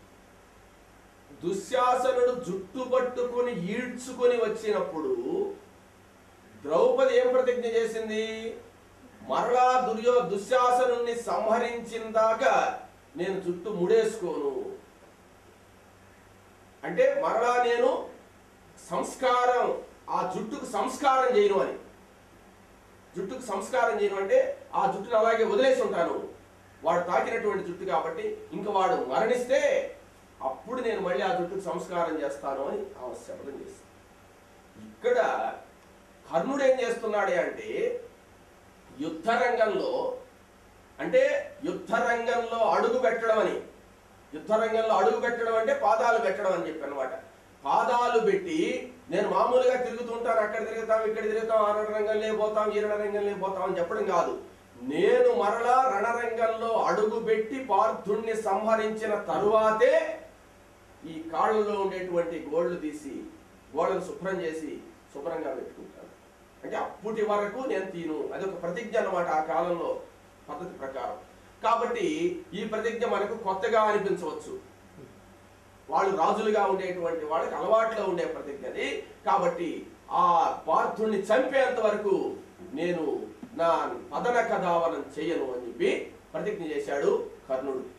దుశ్శాసనుడు జుట్టు పట్టుకొని ఈడ్చుకొని వచ్చినప్పుడు ద్రౌపది ఏం ప్రతిజ్ఞ చేసింది మరలా దుర్యో దుశ్శాసనుణ్ణి సంహరించిన దాకా నేను జుట్టు ముడేసుకోను అంటే మరలా నేను సంస్కారం ఆ జుట్టుకు సంస్కారం చేయను అని జుట్టుకు సంస్కారం చేయను అంటే ఆ జుట్టును అలాగే వదిలేసి ఉంటాను వాడు తాకినటువంటి జుట్టు కాబట్టి ఇంకా వాడు మరణిస్తే అప్పుడు నేను మళ్ళీ ఆ జుట్టుకు సంస్కారం చేస్తాను అని ఆమె శపథం చేస్తాను ఇక్కడ కర్ణుడు ఏం చేస్తున్నాడే అంటే యుద్ధ రంగంలో అంటే యుద్ధ రంగంలో అడుగు పెట్టడం అని యుద్ధ రంగంలో అడుగు పెట్టడం అంటే పాదాలు పెట్టడం అని చెప్పి అనమాట పాదాలు పెట్టి నేను మామూలుగా తిరుగుతుంటాను అక్కడ తిరుగుతాం ఇక్కడ తిరుగుతాం ఆ రణరంగంలో పోతాం ఈ రణరంగంలో పోతాం అని చెప్పడం కాదు నేను మరలా రణరంగంలో అడుగు పెట్టి పార్థుణ్ణి సంహరించిన తరువాతే ఈ కాళ్ళలో ఉండేటువంటి గోళ్ళు తీసి గోళ్ళను శుభ్రం చేసి శుభ్రంగా పెట్టుకుంటాను అంటే అప్పటి వరకు నేను తీను అది ఒక ప్రతిజ్ఞ అన్నమాట ఆ కాలంలో పద్ధతి ప్రకారం కాబట్టి ఈ ప్రతిజ్ఞ మనకు కొత్తగా అనిపించవచ్చు వాళ్ళు రాజులుగా ఉండేటువంటి వాళ్ళకి అలవాట్లో ఉండే ప్రతిజ్ఞది కాబట్టి ఆ పార్థుణ్ణి చంపేంత వరకు నేను నా పదన కథావనం చేయను అని చెప్పి ప్రతిజ్ఞ చేశాడు కర్ణుడు